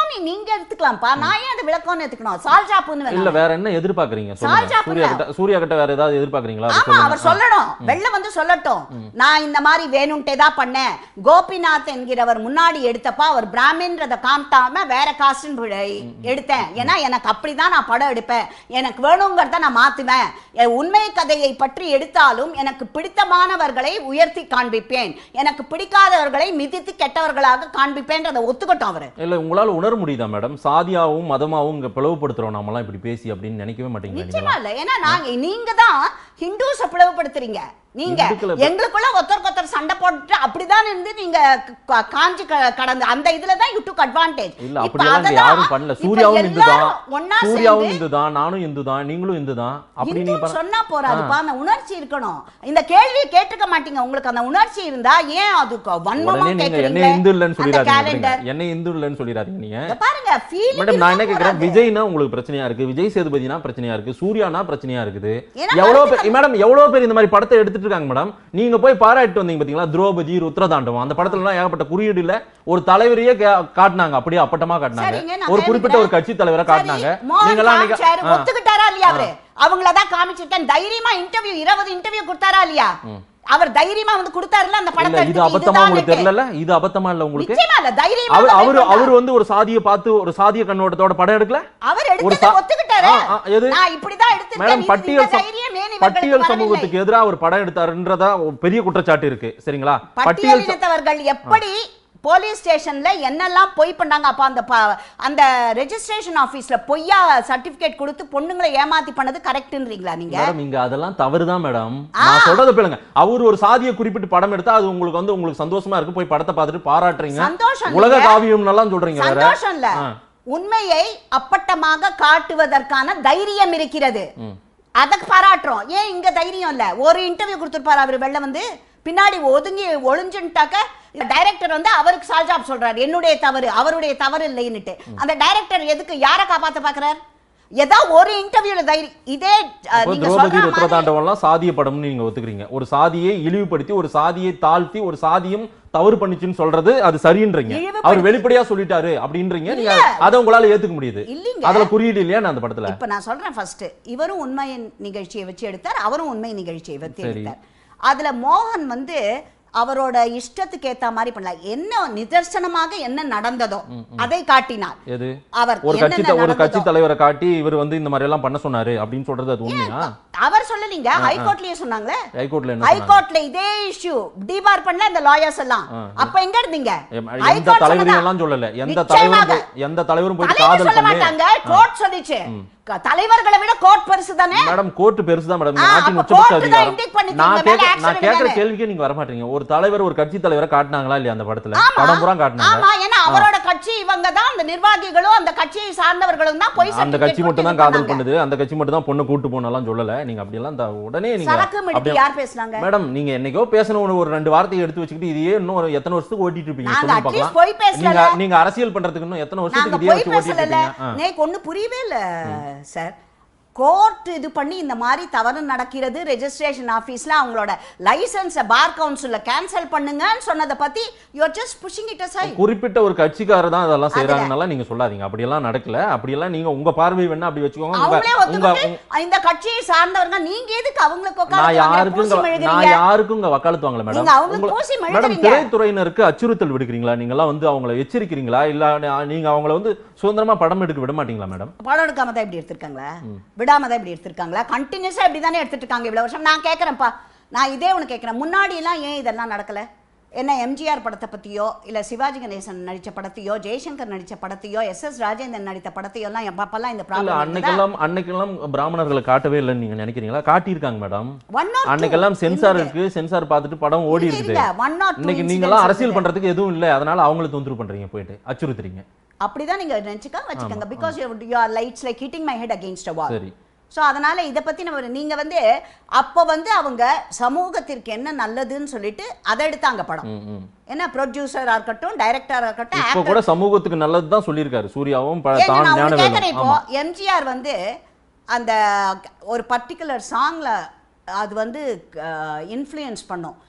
விளக்கம் நீ- நீங்க எடுத்துக்கலாம்ப்பா நான் ஏன் அது விளக்கம்னு எடுத்துக்கணும் சால்ஜாப்புன்னு இல்ல வேணாம். வேற என்ன எதிர்பார்க்கறீங்க சொல்லுங்க சால்ஜா சூர்யா பண்ண. கிட்ட சூர்யா கிட்ட வேற ஏதாவது எதிர்பார்க்கறீங்களா அதை ஆமா சொல்லுங்க. அவர் சொல்லணும் வெளில வந்து சொல்லட்டும் நான் இந்த மாதிரி வேணும்ட்டே தான் பண்ணேன் கோபிநாத் என்கிறவர் முன்னாடி எடுத்தப்ப அவர் பிராமின்றத காமிட்டாம வேற காஸ்டின் எடுத்தேன் ஏன்னா எனக்கு அப்படிதான் நான் படம் எடுப்பேன் எனக்கு வேணுங்கிறத நான் மாத்துவேன் என் உண்மை கதையை பற்றி எடுத்தாலும் எனக்கு பிடித்தமானவர்களை உயர்த்தி காண்பிப்பேன் எனக்கு பிடிக்காதவர்களை மிதித்து கெட்டவர்களாக காண்பிப்பேன்றதை ஒத்துக்கட்டும் அவரு இல்ல உங்களால உணர முடியுதா மேடம் சாதியாவும் மதமாவும் இங்க பிளவுபடுத்துறோம் நாமெல்லாம் இப்படி பேசி அப்படின்னு நினைக்கவே மாட்டீங்களா நிச்சயமா நீங்களா இல்ல ஏன்னா நாங்க நீங்க தான் ஹிந்துஸ பிளவுபடுத்துறீங்க நீங்க இந்துக்களை ப- எங்களுக்குள்ள ஒருத்தருக்கு ஒருத்தர் சண்டை போட்டு அப்படிதான் இருந்து நீங்க க- காஞ்சி க- கடந்த அந்த இதுல தான் யூ டுக் அட்வான்டேஜ் இல்ல அப்படியெல்லாம் இங்க யாரும் பண்ணல சூர்யாவும் இந்து தான் ஒன்னா சூர்யாவும் சேர்ந்து இந்து தான் நானும் இந்து தான் நீங்களும் இந்து தான் அப்படி நீங்க இந்துன்னு பண்ண- சொன்னா போறாதுப்பா அந்த உணர்ச்சி இருக்கணும் இந்த கேள்வியை கேட்டுக்க மாட்டீங்க உங்களுக்கு அந்த உணர்ச்சி இருந்தா ஏன் அதுக்கு வன்மமா உடனே நீங்க என்ன கேக்குறீங்க இந்து இல்லைன்னு அந்த சொல்லிடாதீங்க calendar. என்ன இந்து இல்லைன்னு சொல்லிடாதீங்க நீங்க இங்க பாருங்க feeling மேடம் நான் என்ன இருந்தா கேக்குறேன் போறாது. விஜய்னா உங்களுக்கு பிரச்சனையா இருக்கு விஜய் சேதுபதினா பிரச்சனையா இருக்கு சூர்யானா பிரச்சனையா இருக்குது ஏன்னா எவ்வளவு கருத்து பேர் மேடம் எவ்வளவு பேர் இந்த மாதிரி படத்தை எடுத்துட்டு இருக்காங்க மேடம் நீங்க போய் பாராட்டிட்டு வந்தீங்க பாத்தீங்களா திரௌபதி ருத்ரதாண்டவம் அந்த படத்துல எல்லாம் ஏகப்பட்ட குறியீடு இல்ல ஒரு தலைவரையே கே- காட்டினாங்க அப்படியே அப்பட்டமா சரிங்க, காட்டினாங்க நான் ஒரு குறிப்பிட்ட ஒரு கேட்கிறேன். கட்சி தலைவரை காட்டினாங்க சரி, மோகன் நீங்க எல்லாம் அன்னைக்கு- காமிச்சாரு, ஆ. ஒத்துக்கிட்டாரா இல்லையா அவரு அவங்கள தான் காமிச்சிட்டேன் தைரியமா இன்டர்வியூ இருபது இன்டர்வியூ கொடுத்தாரா இல்லையா அவர் தைரியமா வந்து கொடுத்தாருல அந்த இல்ல படத்தை இது எடுத்துட்டு அபத்தமா இதுதான் உங்களுக்கு இருக்கு. தெரியல இது அபத்தமா இல்ல உங்களுக்கு நிச்சயமா இல்ல தைரியமா அவர் தான் அவரு எடுத்தாரு. அவர் வந்து ஒரு சாதியை பார்த்து ஒரு சாதிய கண்ணோட்டத்தோட படம் எடுக்கல அவர் ஒரு எடுத்ததை சா- ஒத்துக்கிட்டாரு ஆ, ஆ, எது? நான் இப்படிதான் எடுத்திருக்கேன் மேடம் இது- பட்டியல் இந்த சம- தைரியம் ஏன் இவர்களுக்கு பட்டியல் வரவில்லை? சமூகத்துக்கு எதிராக ஒரு படம் எடுத்தாருன்றதா ஒரு பெரிய குற்றச்சாட்டு இருக்கு சரிங்களா பட்டியல் ச- பட்டியலினத்தவர்கள் எப்படி போலீஸ் ஸ்டேஷன்ல என்னெல்லாம் பொய் பண்ணாங்க அப்ப அந்த ப- அந்த ரெஜிஸ்ட்ரேஷன் ஆபீஸ்ல பொய்யா சர்டிபிகேட் கொடுத்து பொண்ணுங்களை ஏமாத்தி பண்ணது கரெக்ட்ன்றீங்களா நீங்க மேடம் இங்க அதெல்லாம் தவறுதான் மேடம் நான் சொல்றத கேளுங்க அவர் ஒரு சாதியை குறிப்பிட்டு படம் எடுத்தா அது உங்களுக்கு வந்து உங்களுக்கு சந்தோஷமா இருக்கு போய் படத்தை பார்த்துட்டு பாராட்டுறீங்க சந்தோஷம் உலக இல்லைங்க. காவியம் எல்லாம் சொல்றீங்க வேற சந்தோஷம் இல்ல ஆ. உண்மையை அப்பட்டமாக காட்டுவதற்கான தைரியம் இருக்கிறது அதற்கு பாராட்டுறோம் ஏன் இங்க தைரியம் இல்ல ஒரு இன்டர்வியூ கொடுத்திருப்பாரு அவர் வெளில வந்து பின்னாடி ஒதுங்கி ஒளிஞ்சுட்டாக்க டைரக்டர் வந்து அவருக்கு சால்ஜாப் சொல்றாரு என்னுடைய தவறு அவருடைய தவறு இல்லைன்னுட்டு அந்த டைரக்டர் எதுக்கு யாரை காப்பாத்த பாக்குறாரு ஏதோ ஒரு இன்டர்வியூல தைரியம் இதே அஹ், அப்போ நீங்க திரௌபதி சொல்ற மாதிரி ருத்ரதாண்டவம் எல்லாம் சாதிய படம்னு நீங்க ஒத்துக்கிறீங்க ஒரு சாதியை இழிவுபடுத்தி ஒரு சாதியை தாழ்த்தி ஒரு சாதியும் தவறு பண்ணிச்சுன்னு சொல்றது அது சரின்றீங்க இழிவுபடுத்தி- அவர் வெளிப்படையா சொல்லிட்டாரு அப்படின்றீங்க நீங்க அதை உங்களால ஏத்துக்க முடியுது இல்லைங்க. அதுல குறியீடு இல்லையா அந்த படத்துல இப்ப நான் சொல்றேன் ஃபர்ஸ்ட் இவரும் உண்மை நிகழ்ச்சியை வச்சு எடுத்தார் அவரும் உண்மை நிகழ்ச்சியை வச்சு சரி. எடுத்தார் அதுல மோகன் வந்து அவரோட இஷ்டத்துக்கு ஏத்த மாதிரி பண்ணல என்ன நிதர்சனமாக என்ன நடந்ததோ அதை காட்டினார் எது அவர் ஒரு கட்சி என்னென்ன ஒரு கட்சி நடந்ததோ. தலைவரை காட்டி இவர் வந்து இந்த மாதிரி எல்லாம் பண்ண சொன்னாரு அப்படின்னு சொல்றது அது உண்மையா அவர் சொல்லலீங்க ஹைகோர்ட்லயே சொன்னாங்களே ஹைகோர்ட்ல என்ன சொன்னாங்க? ஹைகோர்ட்ல இதே இஷ்யூ டிபார் பண்ணல இந்த லாயர்ஸ் எல்லாம் அப்ப எங்க இருந்தீங்க எம்- எந்த ஹைகோர்ட் தலைவரையும் சொன்னதா? எல்லாம் சொல்லல எந்த நிச்சயமாக. தலைவரும் போய்- எந்த தலைவரும் போய் தலைவர் காதல் சொல்ல பண்ணி மாட்டாங்க கோர்ட் சொல்லிச்சு க- தலைவர்களை விட கோர்ட் பெருசு தானே மேடம் கோர்ட் பெருசுதான் மேடம் ஆ, நாட்டின் அப்ப உச்சபட்ச court தான் அதிகாரம் indict பண்ணிட்டீங்க, நான் மேல கேட்க action நான் கேட்கற எடுங்க. கேள்விக்கே நீங்க வர மாட்டீங்க ஒரு தலைவர் ஒரு கட்சி தலைவரை காட்டினாங்களா இல்லையா அந்த படத்துல ஆமா. படம் பூரா காட்டினாங்க ஆமா ஏன்னா அவரோட கட்சி இவங்க தான் அந்த நிர்வாகிகளும் அந்த கட்சியை சார்ந்தவர்களும் தான் போய் அந்த கட்சி மட்டும் தான் காதல் பண்ணுது அந்த கட்சி மட்டும் தான் பொண்ணு கூட்டு போனலாம் சொல்லல நீங்க அப்படி எல்லாம் இந்த உடனே நீங்க சரக்கு மிடிக்கு அப்படியே- யார் பேசுனாங்க மேடம் நீங்க என்னைக்கோ பேசணும் ஒரு- ஒரு ரெண்டு வார்த்தையை எடுத்து வச்சுக்கிட்டு இதையே இன்னும் ஒரு எத்தனை வருஷத்துக்கு ஓட்டிட்டு இருப்பீங்க நாங்க சொல்லுங்க at least பார்க்கலாம் பொய் பேசல. நீங்க நீங்க அரசியல் பண்றதுக்கு இன்னும் எத்தனை நாங்க வருஷத்துக்கு இதையே போய் வச்சு ஓட்டிட்டு பேசல இருப்பீங்க ஆ. நேக்கு ஒண்ணு புரியவே இல்ல சார் கோர்ட் இது பண்ணி இந்த மாதிரி தவறு நடக்கிறது ரெஜிஸ்ட்ரேஷன் ஆபீஸ்ல அவங்களோட லைசன்ஸ பார் கவுன்சில்ல கேன்சல் பண்ணுங்கன்னு சொன்னதை பத்தி you are just pushing it aside குறிப்பிட்ட ஒரு கட்சிக்காரர் தான் அதெல்லாம் செய்யறாங்கனால நீங்க சொல்லாதீங்க அப்படியெல்லாம் நடக்கல அப்படியெல்லாம் நீங்க உங்க பார்வை வேணா அப்படி வச்சுக்கோங்க உங்க அவங்களே உங்க ஒத்துக்கிட்டு இந்த கட்சியை சார்ந்தவங்க நீங்க எதுக்கு அவங்களுக்கு நான் உட்கார்ந்து யாருக்கும் பூசி இங்க- நான் மெழுகுறீங்க யாருக்கும் இங்க வக்காலத்து வாங்கல மேடம் நீங்க அவங்களுக்கு உங்கள- பூசி மேடம் மெழுகுறீங்க. திரைத்துறையினருக்கு அச்சுறுத்தல் விடுக்கிறீங்களா நீங்க எல்லாம் வந்து அவங்கள எச்சரிக்கிறீங்களா இல்ல நீங்க அவங்கள வந்து சுதந்திரமா படம் எடுக்க விட மாட்டீங்களா மேடம் படம் எடுக்காம தான் இப்படி எடுத்திருக்காங்களா விடாம தான் இப்படி எடுத்திருக்காங்களா கண்டினியூஸா இப்படி தானே எடுத்துட்டு இருக்காங்க இவ்வளவு வருஷம் நான் கேட்கறேன்ப்பா நான் இதே ஒன்று கேட்கறேன் முன்னாடி எல்லாம் ஏன் இதெல்லாம் நடக்கல என்ன எம்ஜிஆர் படத்தை பத்தியோ இல்ல சிவாஜி கணேசன் நடிச்ச படத்தையோ ஜெய்சங்கர் நடிச்ச படத்தையோ எஸ் எஸ் ராஜேந்திரன் நடித்த படத்தையோ எல்லாம் எப்பப்பெல்லாம் இந்த இல்ல ப்ராப்ளம் அன்னைக்கெல்லாம் அன்னைக்கெல்லாம் பிராமணர்களை காட்டவே இல்லைன்னு நீங்க நினைக்கிறீங்களா காட்டியிருக்காங்க மேடம் ஒன் ஆர் அன்னைக்கெல்லாம் சென்சார் இருக்கு சென்சார் பார்த்துட்டு படம் ஓடி இருக்குது ஒன் ஆர் இன்னைக்கு நீங்க எல்லாம் அரசியல் பண்றதுக்கு எதுவும் இல்ல அதனால அவங்கள தொந்தரவு பண்றீங்க போயிட்டு அச்சுறுத்துறீங்க அப்படிதான் நீங்க நினைச்சுக்க வச்சுக்கோங்க because you are lights like hitting my head against a wall சரி ஸோ அதனால இதை பத்தி நம்ம நீங்க வந்து அப்போ வந்து அவங்க சமூகத்திற்கு என்ன நல்லதுன்னு சொல்லிட்டு அதை எடுத்தாங்க படம் ம், ம். என்ன ப்ரொடியூசரா இருக்கட்டும் டைரக்டரா இருக்கட்டும் இப்ப actor- கூட சமூகத்துக்கு நல்லதுதான் சொல்லியிருக்காரு சூர்யாவும் ப- ஏங்க, தான் நான் ஒண்ணு ஞானவேலும் கேட்கறேன் இப்போ ஆமா எம்ஜிஆர் வந்து அந்த ஒரு பர்டிகுலர் சாங்ல அது வந்து இன்ஃப்ளூயன்ஸ் பண்ணும்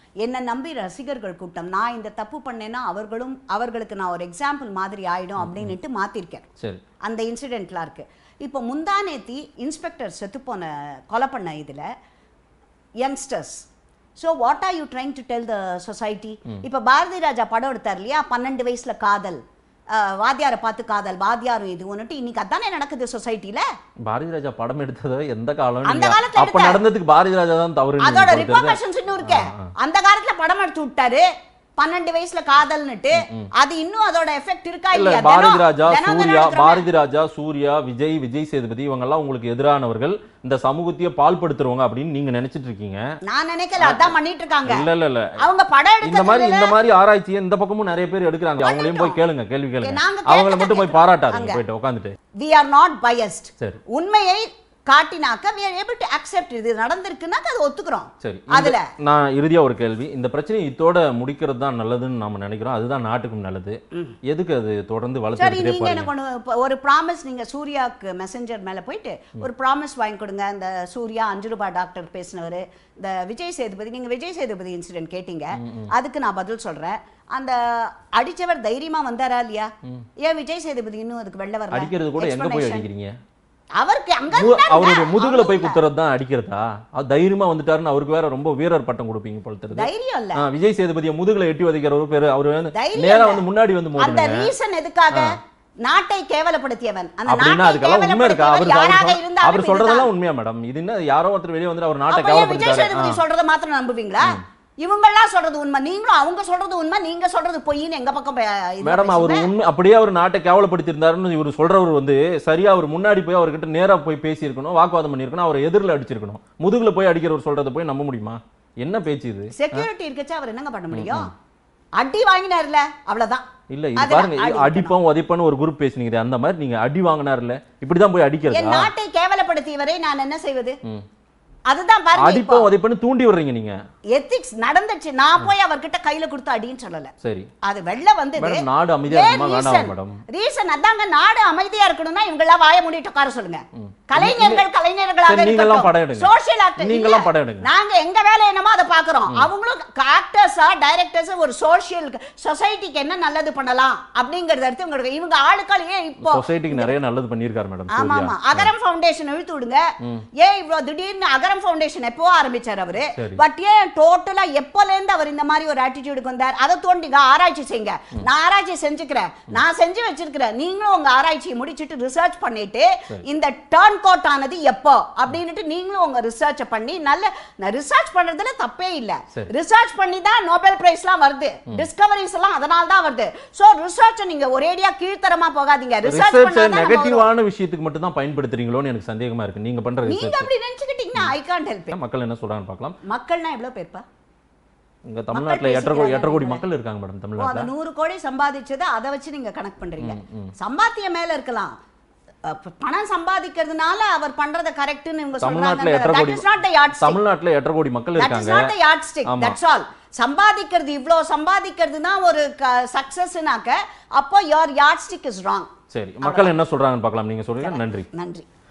என்னை நம்பி ரசிகர்கள் கூட்டம் நான் இந்த தப்பு பண்ணேன்னா அவர்களும் அவர்களுக்கு நான் ஒரு எக்ஸாம்பிள் மாதிரி ஆயிடும் அப்படின்னுட்டு மாத்திருக்கேன் சரி அந்த இன்சிடென்ட்லாம் இருக்கு இப்போ முந்தானேத்தி இன்ஸ்பெக்டர் செத்துப்போன கொலை பண்ண இதில் youngsters so what are you trying to tell the society இப்போ பாரதி ராஜா படம் எடுத்தார் இல்லையா பன்னெண்டு வயசுல காதல் அஹ், வாத்தியாரை பார்த்து காதல் வாத்தியாரும் இது ஒன்றுட்டு இன்னைக்கு அதானே நடக்குது சொசைட்டில பாரதி ராஜா படம் எடுத்தது எந்த காலம் அந்த நீங்க காலத்துல அப்ப எடுத்த- நடந்ததுக்கு பாரதி ராஜா தான் தவறு அதோட ரிப்பர்கஷன்ஸ் இன்னும் இருக்கு அந்த காலத்துல படம் எடுத்து விட்டாரு பன்னெண்டு வயசுல காதல்னுட்டு அது இன்னும் அதோட எஃபெக்ட் இருக்கா இல்ல இல்லையா பாரதி தினம் ராஜா தினம் தானே சூர்யா எடுக்கிறோம். பாரதி ராஜா சூர்யா விஜய் விஜய் சேதுபதி இவங்க எல்லாம் உங்களுக்கு எதிரானவர்கள் இந்த சமூகத்தையே பால்படுத்துறவங்க அப்படின்னு நீங்க நினைச்சிட்டு இருக்கீங்க நான் நினைக்கல அதான் பண்ணிட்டு இருக்காங்க இல்ல இல்ல இல்ல அவங்க படம் இந்த மாதிரி எடுத்ததுல இந்த மாதிரி ஆராய்ச்சியை இந்த பக்கமும் நிறைய பேர் எடுக்கிறாங்க அவங்களையும் போய் கேளுங்க கேள்வி கேளுங்க நாங்க அவங்கள கேட்டதை மட்டும் போய் கேட்கிறோம். பாராட்டாதீங்க அங்க. போயிட்டு உட்காந்துட்டு we are not biased சரி உண்மையை காட்டினாக்க we are able to accept இது நடந்திருக்குன்னா அது ஒத்துக்கிறோம் சரி அதுல இந்த- நான் இறுதியா ஒரு கேள்வி இந்த பிரச்சனையை இத்தோட முடிக்கிறது தான் நல்லதுன்னு நாம நினைக்கிறோம் அதுதான் நாட்டுக்கும் நல்லது எதுக்கு அது தொடர்ந்து சரி வளர்த்துக்கிட்டே நீங்க பாருங்க எனக்கு ஒண்ணு இப்ப ஒரு ப்ராமிஸ் நீங்க சூர்யாவுக்கு மெசஞ்சர் மேல போயிட்டு ஒரு ப்ராமிஸ் வாங்கி கொடுங்க இந்த சூர்யா அஞ்சு ரூபாய் டாக்டர் பேசினவர் இந்த விஜய் சேதுபதி நீங்க விஜய் சேதுபதி இன்சிடென்ட் கேட்டீங்க அதுக்கு நான் பதில் சொல்றேன் அந்த அடிச்சவர் தைரியமா வந்தாரா இல்லையா ஏன் விஜய் சேதுபதி இன்னும் அதுக்கு வெளில வரல அடிக்கிறது கூட எங்க போய் Explanation. அடிக்கிறீங்க அவருக்கு அங்க மு- இருந்தாருங்க. அவருடைய முதுகுல போய் அவங்க குத்துறது தான் அடிக்கிறதா அது தைரியமா வந்துட்டாருன்னு அவருக்கு வேற ரொம்ப வீரர் பட்டம் கொடுப்பீங்க போல தெரியுது தைரியம் இல்ல ஆ, விஜய் சேதுபதியை முதுகுல எட்டி வதைக்கிற ஒரு பேரு அவரு வந்து தைரியம் நேரா இல்ல. வந்து முன்னாடி வந்து அந்த மோதுங்க ரீசன் எதுக்காக நாட்டை கேவலப்படுத்தியவன் அந்த அப்படின்னா நாட்டை அதுக்கெல்லாம் உண்மை இருக்கா அவர் கேவலப்படுத்தியவர் யாராக அவர் இருந்தாலும் அவர் சொல்றதெல்லாம் உண்மையா மேடம் இது என்ன யாரோ ஒருத்தர் வெளியே வந்து அவர் நாட்டை அப்ப ஏன் விஜய் சேதுபதி கவலைப்படுத்தாரு சொல்றத மாத்திரம் நம்புவீங்களா இவங்கெல்லாம் சொல்றது உண்மை நீங்களும் அவங்க சொல்றது உண்மை நீங்க சொல்றது பொய்ன்னு எங்க பக்கம் பே- இது மேடம் அவர் பேசுங்க. உண்மை அப்படியே அவர் நாட்டை கேவலப்படுத்தி இருந்தாருன்னு இவர் சொல்றவர் வந்து சரியா அவர் முன்னாடி போய் அவர்கிட்ட நேரா போய் பேசியிருக்கணும் வாக்குவாதம் பண்ணியிருக்கணும் அவர் எதிரில் அடிச்சிருக்கணும் முதுகுல போய் அடிக்கிறவர் சொல்றதை போய் நம்ப முடியுமா என்ன பேச்சு இது செக்யூரிட்டி இருக்கச்சு அவர் என்னங்க பண்ண முடியும் அடி வாங்கினார்ல அவ்வளவுதான் இல்ல இது அதுல பாருங்க அடி அடிப்போம் உதைப்போன்னு ஒரு குரூப் பேசுனீங்க அந்த மாதிரி நீங்க அடி வாங்கினார்ல இப்படிதான் போய் என் அடிக்கிறதா நாட்டை கேவலப்படுத்தியவரை நான் என்ன செய்வது ம். அதுதான் பாருங்க அடிப்போம் உதைப்போன்னு தூண்டி விடுறீங்க நீங்க எத்திக்ஸ் நடந்துச்சு நான் போய் அவர்கிட்ட கையில கொடுத்து அடின்னு சொல்லல சரி அது வெளில வந்தது மேடம் நாடு அமைதியா இருக்குமா வேண்டாமா மேடம் ரீசன் அதாங்க நாடு அமைதியா இருக்கணும்னா இவங்க எல்லாம் வாய மூடிட்டு உட்கார சொல்லுங்க கலைஞர்கள் கலைஞர்களாக சரி, நீங்கெல்லாம் படம் இருக்கட்டும் எடுங்க. சோஷியல் ஆக்டர் நீங்கெல்லாம் படம் எடுங்க. நாங்க எங்க வேலை என்னமோ அதை பாக்குறோம் அவங்களும் ஆக்டர்ஸா டைரக்டர்ஸ் ஒரு சோஷியல் சொசைட்டிக்கு என்ன நல்லது பண்ணலாம் அப்படிங்கறத எடுத்து உங்களுக்கு இவங்க ஆளுக்காலேயே இப்போ சொசைட்டிக்கு நிறைய நல்லது பண்ணியிருக்காரு மேடம் ஆமா சூர்யா ஆமா அகரம் ஃபவுண்டேஷன் இழுத்து விடுங்க ஏன் இவ்வளவு திடீர்னு அகரம் ஃபவுண்டேஷன் எப்போ ஆரம்பிச்சார் அவரு சரி. பட் ஏன் டோட்டலா எப்போல இருந்து அவர் இந்த மாதிரி ஒரு ஆட்டிடியூடுக்கு வந்தார் அதை தோண்டிங்க ஆராய்ச்சி செய்யுங்க நான் ஆராய்ச்சி செஞ்சுக்கிறேன் நான் செஞ்சு வச்சிருக்கிறேன் நீங்களும் உங்க ஆராய்ச்சியை முடிச்சிட்டு ரிசர்ச் பண்ணிட்டு இந்த டர்ன் கோட் ஆனது எப்போ அப்படின்னுட்டு நீங்களும் உங்க ரிசர்ச் பண்ணி நல்ல ரிசர்ச் பண்றதுல தப்பே இல்ல சரி. ரிசர்ச் பண்ணி தான் நோபல் பிரைஸ்லாம் வருது டிஸ்கவரிஸ் எல்லாம் அதனால தான் வருது சோ ரிசர்ச் நீங்க ஒரேடியா கீழ்த்தரமா போகாதீங்க ரிசர்ச் ரிசர்ச் பண்ணா தான் நெகட்டிவான விஷயத்துக்கு மட்டும் தான் பயன்படுத்துறீங்களோன்னு எனக்கு சந்தேகமா இருக்கு நீங்க பண்ற நீங்க ரிசர்ச் அப்படி நினைச்சுக்கிட்டீங்கன்னா ஐ காண்ட் ஹெல்ப் மக்கள் என்ன சொல்றாங்கன்னு பார்க்கலாம் மக்கள்னா எவ்வளவு பேர்ப்பா இங்க தமிழ்நாட்டுல எட்டரை கோடி எட்டரை கோடி மக்கள் இருக்காங்க மேடம் ஓ அந்த தமிழ்நாட்டுல நூறு கோடி சம்பாதிச்சதை அதை வச்சு நீங்க கணக்கு பண்றீங்க சம்பாத்தியம் மேல இருக்கலாம் அஹ் ப- பணம் சம்பாதிக்கிறதுனால அவர் பண்றத கரெக்ட்னு இவங்க தமிழ்நாட்டுல எட்டரை சொல்றாங்க கோடி that is not the yard தமிழ்நாட்டுல எட்டரை கோடி மக்கள் தட் இஸ் இருக்காங்க நாட் த யார்ட் ஸ்டிக் ஆமா. தட்ஸ் ஆல் சம்பாதிக்கிறது இவ்ளோ சம்பாதிக்கிறது தான் ஒரு சக்சஸ்னாக்க அப்போ your yardstick is wrong சரி மக்கள் என்ன சொல்றாங்கன்னு பார்க்கலாம் நீங்க சொல்றீங்க நன்றி நன்றி